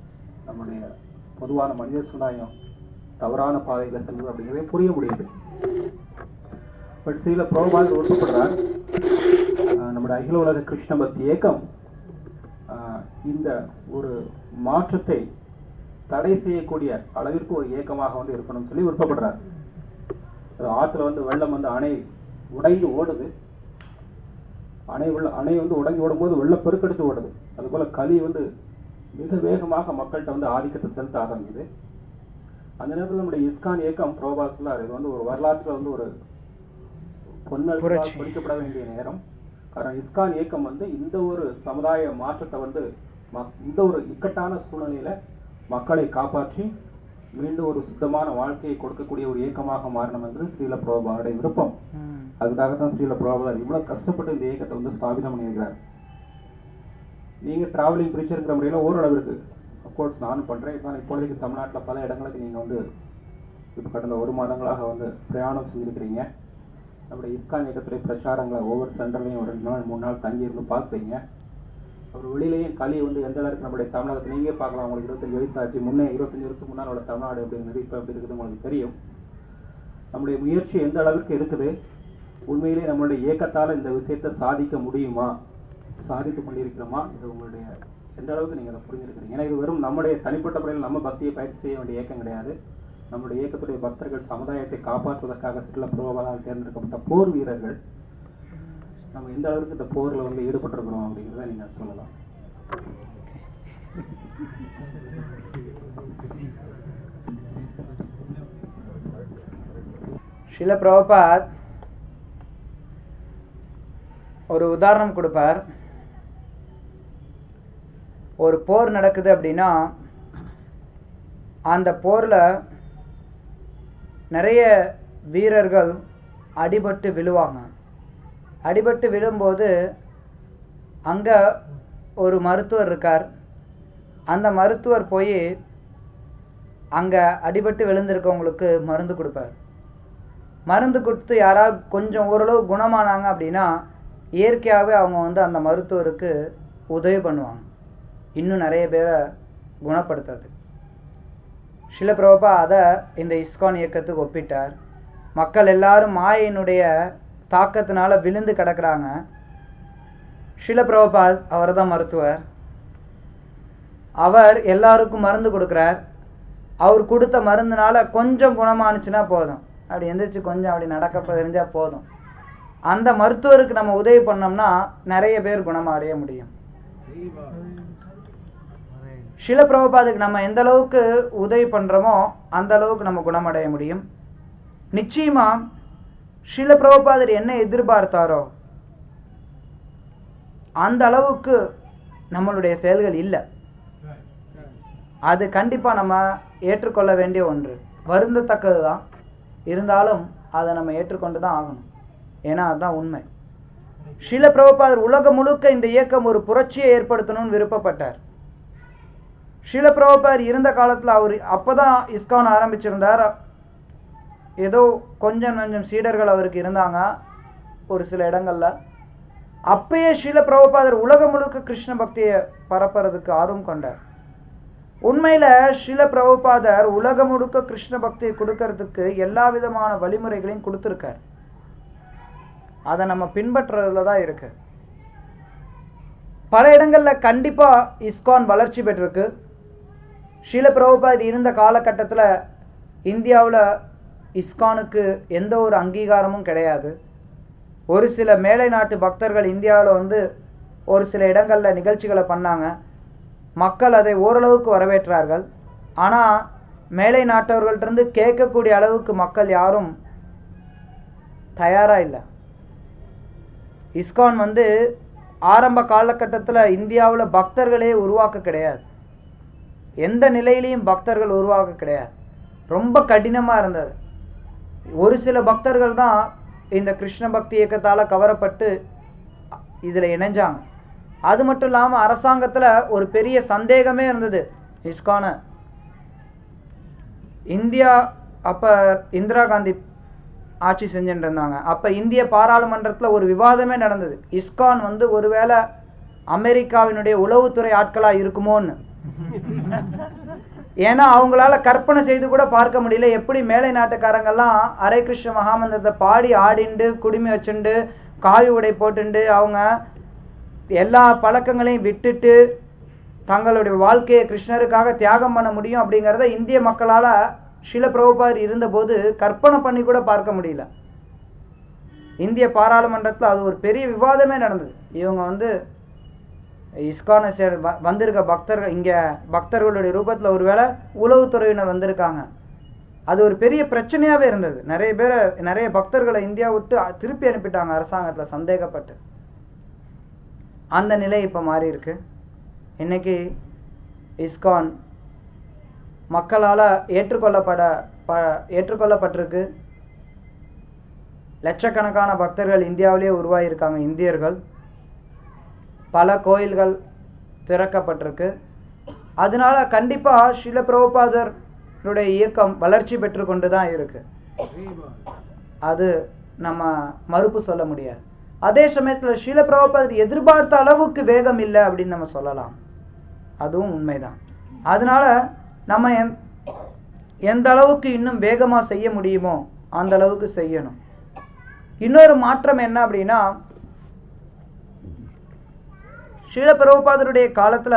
நம்முடைய பொதுவான மனித சமுதாயம் தவறான பாதையில செல்வது அப்படிங்கிறதே புரிய முடியுது பட் சில புரோபாதர் விருப்பப்படுறார் ஆஹ் நம்முடைய அகில உலக கிருஷ்ண பக்தி இயக்கம் ஆஹ் இந்த ஒரு மாற்றத்தை தடை செய்யக்கூடிய அளவிற்கு ஒரு இயக்கமாக வந்து இருக்கணும்னு சொல்லி விருப்பப்படுறார் ஒரு ஆத்துல வந்து வெள்ளம் வந்து அணை உடைந்து ஓடுது அணை வெள்ள அணை வந்து உடைஞ்சு ஓடும்போது வெள்ளம் பெருக்கெடுத்து ஓடுது அதுபோல களி வந்து மிக வேகமாக மக்கள்கிட்ட வந்து ஆதிக்கத்தை செலுத்த ஆரம்பிக்குது அந்த நேரத்தில் நம்முடைய இஸ்கான் இயக்கம் புரோபா சொல்லார் இது வந்து ஒரு வரலாற்றுல வந்து ஒரு பொன்னல் புரட்சி. பொறிக்கப்பட வேண்டிய நேரம் காரணம் இஸ்கான் இயக்கம் வந்து இந்த ஒரு சமுதாய மாற்றத்தை வந்து மக்- இந்த ஒரு இக்கட்டான சூழ்நிலையில மக்களை காப்பாற்றி மீண்டும் ஒரு சுத்தமான வாழ்க்கையை கொடுக்கக்கூடிய ஒரு இயக்கமாக மாறணும் என்று ஸ்ரீல புரோபாவுடைய விருப்பம் ம். அதுக்காகத்தான் ஸ்ரீல புரோபாதர் இவ்வளவு கஷ்டப்பட்டு இந்த இயக்கத்தை வந்து ஸ்தாபிதம் பண்ணியிருக்கிறார் நீங்க டிராவலிங் பிரீச்சர்ங்கிற முறையில ஓரளவிற்கு அப்கோர்ஸ் நானும் பண்றேன் இப்போ இப்பொழுதைக்கு தமிழ்நாட்டுல பல இடங்களுக்கு நீங்க வந்து இப்போ கடந்த ஒரு மாதங்களாக வந்து பிரயாணம் செஞ்சிருக்கிறீங்க நம்முடைய இஸ்கான் இயக்கத்துடைய பிரச்சாரங்களை ஒவ்வொரு சென்டர்லையும் ஒரு ரெண்டு நாள் மூணு நாள் தங்கி இருந்து பார்ப்பீங்க ஒரு வெளியிலையும் களி வந்து எந்த அளவுக்கு நம்முடைய தமிழகத்துல நீங்க பார்க்கலாம் உங்களுக்கு இருபத்தஞ்சு வயசு ஆச்சு முன்னே இருபத்தஞ்சு வருஷத்துக்கு முன்னால் உள்ள தமிழ்நாடு அப்படிங்கிறது இப்போ எப்படி இருக்குது உங்களுக்கு தெரியும் நம்முடைய முயற்சி எந்த அளவுக்கு இருக்குது உண்மையிலே நம்மளுடைய இயக்கத்தால இந்த விஷயத்தை சாதிக்க முடியுமா சாதித்து கொண்டிருக்கிறோமா இது உங்களுடைய எந்த அளவுக்கு நீங்க அதை புரிஞ்சிருக்கிறீங்க ஏன்னா இது வெறும் நம்முடைய தனிப்பட்ட முறையில் நம்ம பக்தியை பயிற்சி செய்ய வேண்டிய இயக்கம் கிடையாது நம்முடைய இயக்கத்துடைய பக்தர்கள் சமுதாயத்தை காப்பாற்றுவதற்காக சில புரோபலால் தேர்ந்தெடுக்கப்பட்ட போர் வீரர்கள் நம்ம எந்த அளவுக்கு இந்த போர்ல வந்து ஈடுபட்டிருக்கிறோம் அப்படிங்கிறத நீங்க சொல்லலாம் ஷில பிரபுபாத் ஒரு உதாரணம் கொடுப்பார் ஒரு போர் நடக்குது அப்படின்னா அந்த போர்ல நிறைய வீரர்கள் அடிபட்டு விழுவாங்க அடிபட்டு விழும்போது அங்க ஒரு மருத்துவர் இருக்கார் அந்த மருத்துவர் போய் அங்க அடிபட்டு விழுந்திருக்கவங்களுக்கு மருந்து கொடுப்பார் மருந்து கொடுத்து யாராவது கொஞ்சம் ஓரளவு குணமானாங்க அப்படின்னா இயற்கையாகவே அவங்க வந்து அந்த மருத்துவருக்கு உதவி பண்ணுவாங்க இன்னும் நிறைய பேரை குணப்படுத்துறது சில பிரபா அதை இந்த இஸ்கான் இயக்கத்துக்கு ஒப்பிட்டார் மக்கள் எல்லாரும் மாயினுடைய தாக்கத்தினால விழுந்து கிடக்குறாங்க ஷில பிரபுபாத் அவர் தான் மருத்துவர் அவர் எல்லாருக்கும் மருந்து கொடுக்குறார் அவர் கொடுத்த மருந்துனால கொஞ்சம் குணமானுச்சுன்னா போதும் அப்படி எந்திரிச்சு கொஞ்சம் அப்படி நடக்க தெரிஞ்சா போதும் அந்த மருத்துவருக்கு நம்ம உதவி பண்ணோம்னா நிறைய பேர் குணமடைய முடியும் ஷில பிரபுபாதுக்கு நம்ம எந்த அளவுக்கு உதவி பண்றோமோ அந்த அளவுக்கு நம்ம குணமடைய முடியும் நிச்சயமா ஷில பிரபுபாதர் என்ன எதிர்பார்த்தாரோ அந்த அளவுக்கு நம்மளுடைய செயல்கள் இல்லை அது கண்டிப்பா நம்ம ஏற்றுக்கொள்ள வேண்டிய ஒன்று வருந்தத்தக்கதுதான் இருந்தாலும் அதை நம்ம ஏற்றுக்கொண்டு தான் ஆகணும் ஏன்னா அதுதான் உண்மை ஷில பிரபுபாதர் உலகம் முழுக்க இந்த இயக்கம் ஒரு புரட்சியை ஏற்படுத்தணும்னு விருப்பப்பட்டார் ஷில பிரபுபாதர் இருந்த காலத்துல அவர் அப்பதான் இஸ்கான் ஆரம்பிச்சிருந்தார் ஏதோ கொஞ்சம் கொஞ்சம் சீடர்கள் அவருக்கு இருந்தாங்க ஒரு சில இடங்கள்ல அப்பயே ஷில பிரபுபாதர் உலகம் முழுக்க கிருஷ்ண பக்தியை பரப்புறதுக்கு ஆர்வம் கொண்டார் உண்மையில ஷில பிரபுபாதர் உலகம் முழுக்க கிருஷ்ண பக்தியை கொடுக்கறதுக்கு எல்லா விதமான வழிமுறைகளையும் கொடுத்திருக்கார் அதை நம்ம பின்பற்றுறதுல தான் இருக்கு பல இடங்கள்ல கண்டிப்பா இஸ்கான் வளர்ச்சி பெற்றிருக்கு ஷீல பிரபுபாத் இருந்த காலகட்டத்துல இந்தியாவுல இஸ்கானுக்கு எந்த ஒரு அங்கீகாரமும் கிடையாது ஒரு சில மேலை நாட்டு பக்தர்கள் இந்தியாவுல வந்து ஒரு சில இடங்கள்ல நிகழ்ச்சிகளை பண்ணாங்க மக்கள் அதை ஓரளவுக்கு வரவேற்றார்கள் ஆனா மேலை நாட்டவர்கள்ட்ட இருந்து கேட்கக்கூடிய அளவுக்கு மக்கள் யாரும் தயாரா இல்லை இஸ்கான் வந்து ஆரம்ப காலகட்டத்துல இந்தியாவுல பக்தர்களே உருவாக்க கிடையாது எந்த நிலையிலையும் பக்தர்கள் உருவாக்க கிடையாது ரொம்ப கடினமா இருந்தது ஒரு சில பக்தர்கள் தான் இந்த கிருஷ்ண பக்தி இயக்கத்தால கவரப்பட்டு இதுல இணைஞ்சாங்க அது மட்டும் இல்லாம அரசாங்கத்துல ஒரு பெரிய சந்தேகமே இருந்தது இஸ்கான இந்தியா அப்ப இந்திரா காந்தி ஆட்சி செஞ்சுட்டு இருந்தாங்க அப்ப இந்திய பாராளுமன்றத்துல ஒரு விவாதமே நடந்தது இஸ்கான் வந்து ஒருவேளை அமெரிக்காவினுடைய உளவுத்துறை ஆட்களா இருக்குமோன்னு ஏன்னா அவங்களால கற்பனை செய்து கூட பார்க்க முடியல எப்படி மேலை நாட்டுக்காரங்கெல்லாம் ஹரே கிருஷ்ண மகாமந்திரத்தை பாடி ஆடிண்டு குடுமி வச்சுண்டு காவி உடை போட்டுண்டு அவங்க எல்லா பழக்கங்களையும் விட்டுட்டு தங்களுடைய வாழ்க்கையை கிருஷ்ணருக்காக தியாகம் பண்ண முடியும் அப்படிங்கிறத இந்திய மக்களால சில பிரபுபாதர் இருந்தபோது கற்பனை பண்ணி கூட பார்க்க முடியல இந்திய பாராளுமன்றத்துல அது ஒரு பெரிய விவாதமே நடந்தது இவங்க வந்து இஸ்கானை சேர் வ- வந்திருக்க பக்தர்கள் இங்க பக்தர்களுடைய ரூபத்துல ஒருவேளை உளவுத்துறையினர் வந்திருக்காங்க அது ஒரு பெரிய பிரச்சனையாவே இருந்தது நிறைய பேரை நிறைய பக்தர்களை இந்தியா விட்டு அ- திருப்பி அனுப்பிட்டாங்க அரசாங்கத்துல சந்தேகப்பட்டு அந்த நிலை இப்ப மாறி இருக்கு இன்னைக்கு இஸ்கான் மக்களால ஏற்றுக்கொள்ளப்பட ப ஏற்றுக்கொள்ளப்பட்டிருக்கு லட்சக்கணக்கான பக்தர்கள் இந்தியாவிலேயே உருவாகியிருக்காங்க இந்தியர்கள் பல கோயில்கள் திறக்கப்பட்டிருக்கு அதனால கண்டிப்பா சில பிரபுபாதருடைய இயக்கம் வளர்ச்சி பெற்று கொண்டு தான் இருக்கு அது நம்ம மறுப்பு சொல்ல முடியாது அதே சமயத்துல சில பிரபுபாதர் எதிர்பார்த்த அளவுக்கு வேகம் இல்லை அப்படின்னு நம்ம சொல்லலாம் அதுவும் உண்மைதான் அதனால நம்ம எந்- எந்த அளவுக்கு இன்னும் வேகமா செய்ய முடியுமோ அந்த அளவுக்கு செய்யணும் இன்னொரு மாற்றம் என்ன அப்படின்னா ஸ்ரீல பிரபுபாதருடைய காலத்துல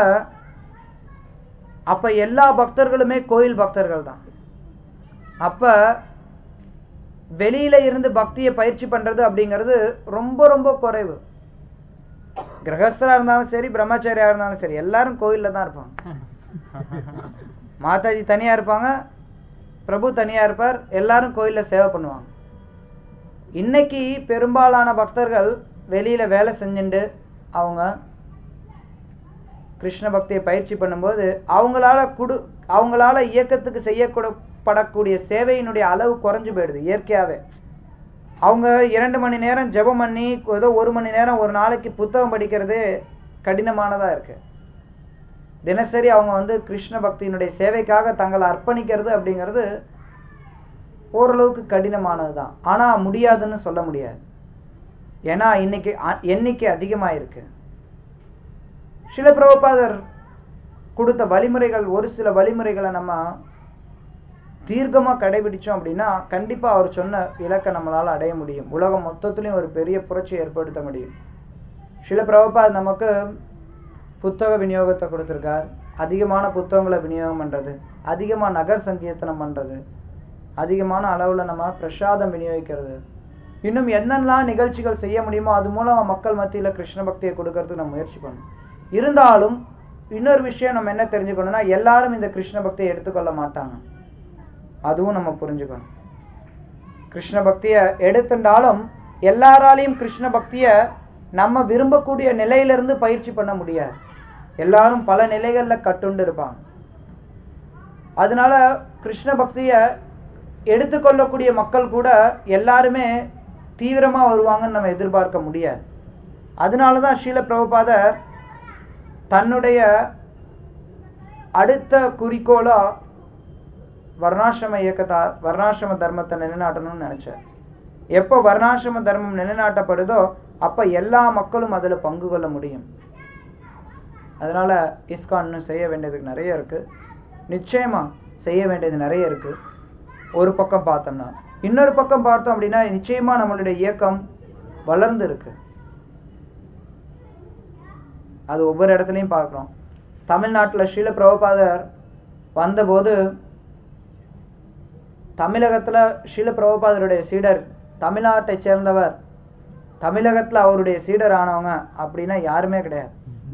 அப்ப எல்லா பக்தர்களுமே கோயில் பக்தர்கள் தான் அப்ப வெளியில இருந்து பக்தியை பயிற்சி பண்றது அப்படிங்கிறது ரொம்ப ரொம்ப குறைவு கிரகஸ்தரா இருந்தாலும் சரி பிரம்மச்சாரியா இருந்தாலும் சரி எல்லாரும் கோயில்ல தான் இருப்பாங்க மாதாஜி தனியா இருப்பாங்க பிரபு தனியா இருப்பார் எல்லாரும் கோயில்ல சேவை பண்ணுவாங்க இன்னைக்கு பெரும்பாலான பக்தர்கள் வெளியில வேலை செஞ்சுண்டு அவங்க கிருஷ்ண பக்தியை பயிற்சி பண்ணும்போது அவங்களால குடு அவங்களால இயக்கத்துக்கு செய்யப்படக்கூடிய சேவையினுடைய அளவு குறைஞ்சு போயிடுது இயற்கையாவே அவங்க இரண்டு மணி நேரம் ஜெபம் பண்ணி ஏதோ ஒரு மணி நேரம் ஒரு நாளைக்கு புத்தகம் படிக்கிறது கடினமானதா இருக்கு தினசரி அவங்க வந்து கிருஷ்ண பக்தியினுடைய சேவைக்காக தங்களை அர்ப்பணிக்கிறது அப்படிங்கிறது ஓரளவுக்கு கடினமானதுதான் ஆனா முடியாதுன்னு சொல்ல முடியாது ஏன்னா இன்னைக்கு அ- எண்ணிக்கை அதிகமாயிருக்கு சில பிரபுபாதர் கொடுத்த வழிமுறைகள் ஒரு சில வழிமுறைகளை நம்ம தீர்க்கமா கடைபிடிச்சோம் அப்படின்னா கண்டிப்பா அவர் சொன்ன இலக்கை நம்மளால அடைய முடியும் உலகம் மொத்தத்திலையும் ஒரு பெரிய புரட்சி ஏற்படுத்த முடியும் சில பிரபுபாத் நமக்கு புத்தக விநியோகத்தை கொடுத்திருக்கார் அதிகமான புத்தகங்களை விநியோகம் பண்றது அதிகமா நகர் சங்கீர்த்தனம் பண்றது அதிகமான அளவுல நம்ம பிரசாதம் விநியோகிக்கிறது இன்னும் என்னென்னலாம் நிகழ்ச்சிகள் செய்ய முடியுமோ அது மூலமா மக்கள் மத்தியில கிருஷ்ண பக்தியை கொடுக்கறதுக்கு நம்ம முயற்சி பண்ணணும் இருந்தாலும் இன்னொரு விஷயம் நம்ம என்ன தெரிஞ்சுக்கணும்னா எல்லாரும் இந்த கிருஷ்ண பக்தியை எடுத்துக்கொள்ள மாட்டாங்க அதுவும் நம்ம புரிஞ்சுக்கணும் கிருஷ்ண பக்தியை எடுத்துட்டாலும் எல்லாராலையும் கிருஷ்ண பக்திய நம்ம விரும்பக்கூடிய நிலையிலிருந்து பயிற்சி பண்ண முடியாது எல்லாரும் பல நிலைகள்ல கட்டுண்டு இருப்பாங்க அதனால கிருஷ்ண பக்திய எடுத்துக்கொள்ளக்கூடிய மக்கள் கூட எல்லாருமே தீவிரமா வருவாங்கன்னு நம்ம எதிர்பார்க்க முடியாது அதனாலதான் ஸ்ரீல பிரபுபாதர் தன்னுடைய அடுத்த குறிக்கோளா வர்ணாசிரம இயக்கத்தா வர்ணாசிரம தர்மத்தை நிலைநாட்டணும்னு நினைச்சார் எப்போ வர்ணாசிரம தர்மம் நிலைநாட்டப்படுதோ அப்ப எல்லா மக்களும் அதுல பங்கு கொள்ள முடியும் அதனால இஸ்கான் இன்னும் செய்ய வேண்டியதுக்கு நிறைய இருக்கு நிச்சயமா செய்ய வேண்டியது நிறைய இருக்கு ஒரு பக்கம் பார்த்தோம்னா இன்னொரு பக்கம் பார்த்தோம் அப்படின்னா நிச்சயமா நம்மளுடைய இயக்கம் வளர்ந்து இருக்கு அது ஒவ்வொரு இடத்துலையும் பார்க்குறோம் தமிழ்நாட்டுல ஸ்ரீல பிரபுபாதர் வந்தபோது தமிழகத்துல ஸ்ரீல பிரபுபாதருடைய சீடர் தமிழ்நாட்டை சேர்ந்தவர் தமிழகத்துல அவருடைய சீடர் ஆனவங்க அப்படின்னா யாருமே கிடையாது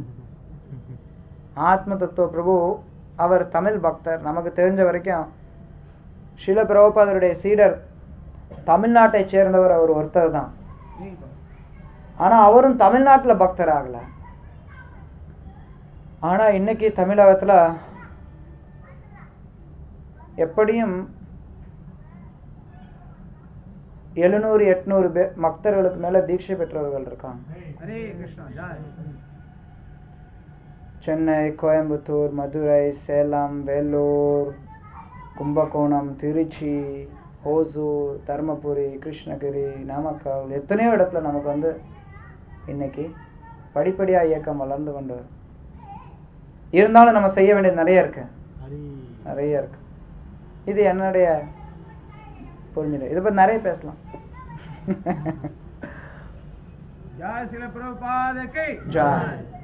ஆத்ம தத்துவ பிரபு அவர் தமிழ் பக்தர் நமக்கு தெரிஞ்ச வரைக்கும் ஸ்ரீல பிரபுபாதருடைய சீடர் தமிழ்நாட்டை சேர்ந்தவர் அவர் ஒருத்தர் தான் ஆனா அவரும் தமிழ்நாட்டுல பக்தர் ஆகல ஆனா இன்னைக்கு தமிழகத்துல எப்படியும் எழுநூறு எட்நூறு பேர் பக்தர்களுக்கு மேல தீட்சை பெற்றவர்கள் இருக்காங்க ஹரே கிருஷ்ணா ஜாய் சென்னை கோயம்புத்தூர் மதுரை சேலம் வேலூர் கும்பகோணம் திருச்சி ஓசூர் தருமபுரி கிருஷ்ணகிரி நாமக்கல் எத்தனையோ இடத்துல நமக்கு வந்து இன்னைக்கு படிப்படியா இயக்கம் வளர்ந்து கொண்டு வருது. இருந்தாலும் நம்ம செய்ய வேண்டியது நிறைய இருக்கு நிறைய இருக்கு இது என்னுடைய புரிஞ்சுது இதை பத்தி நிறைய பேசலாம் ஜாய் சில பிரபாதத்தை ஜாய்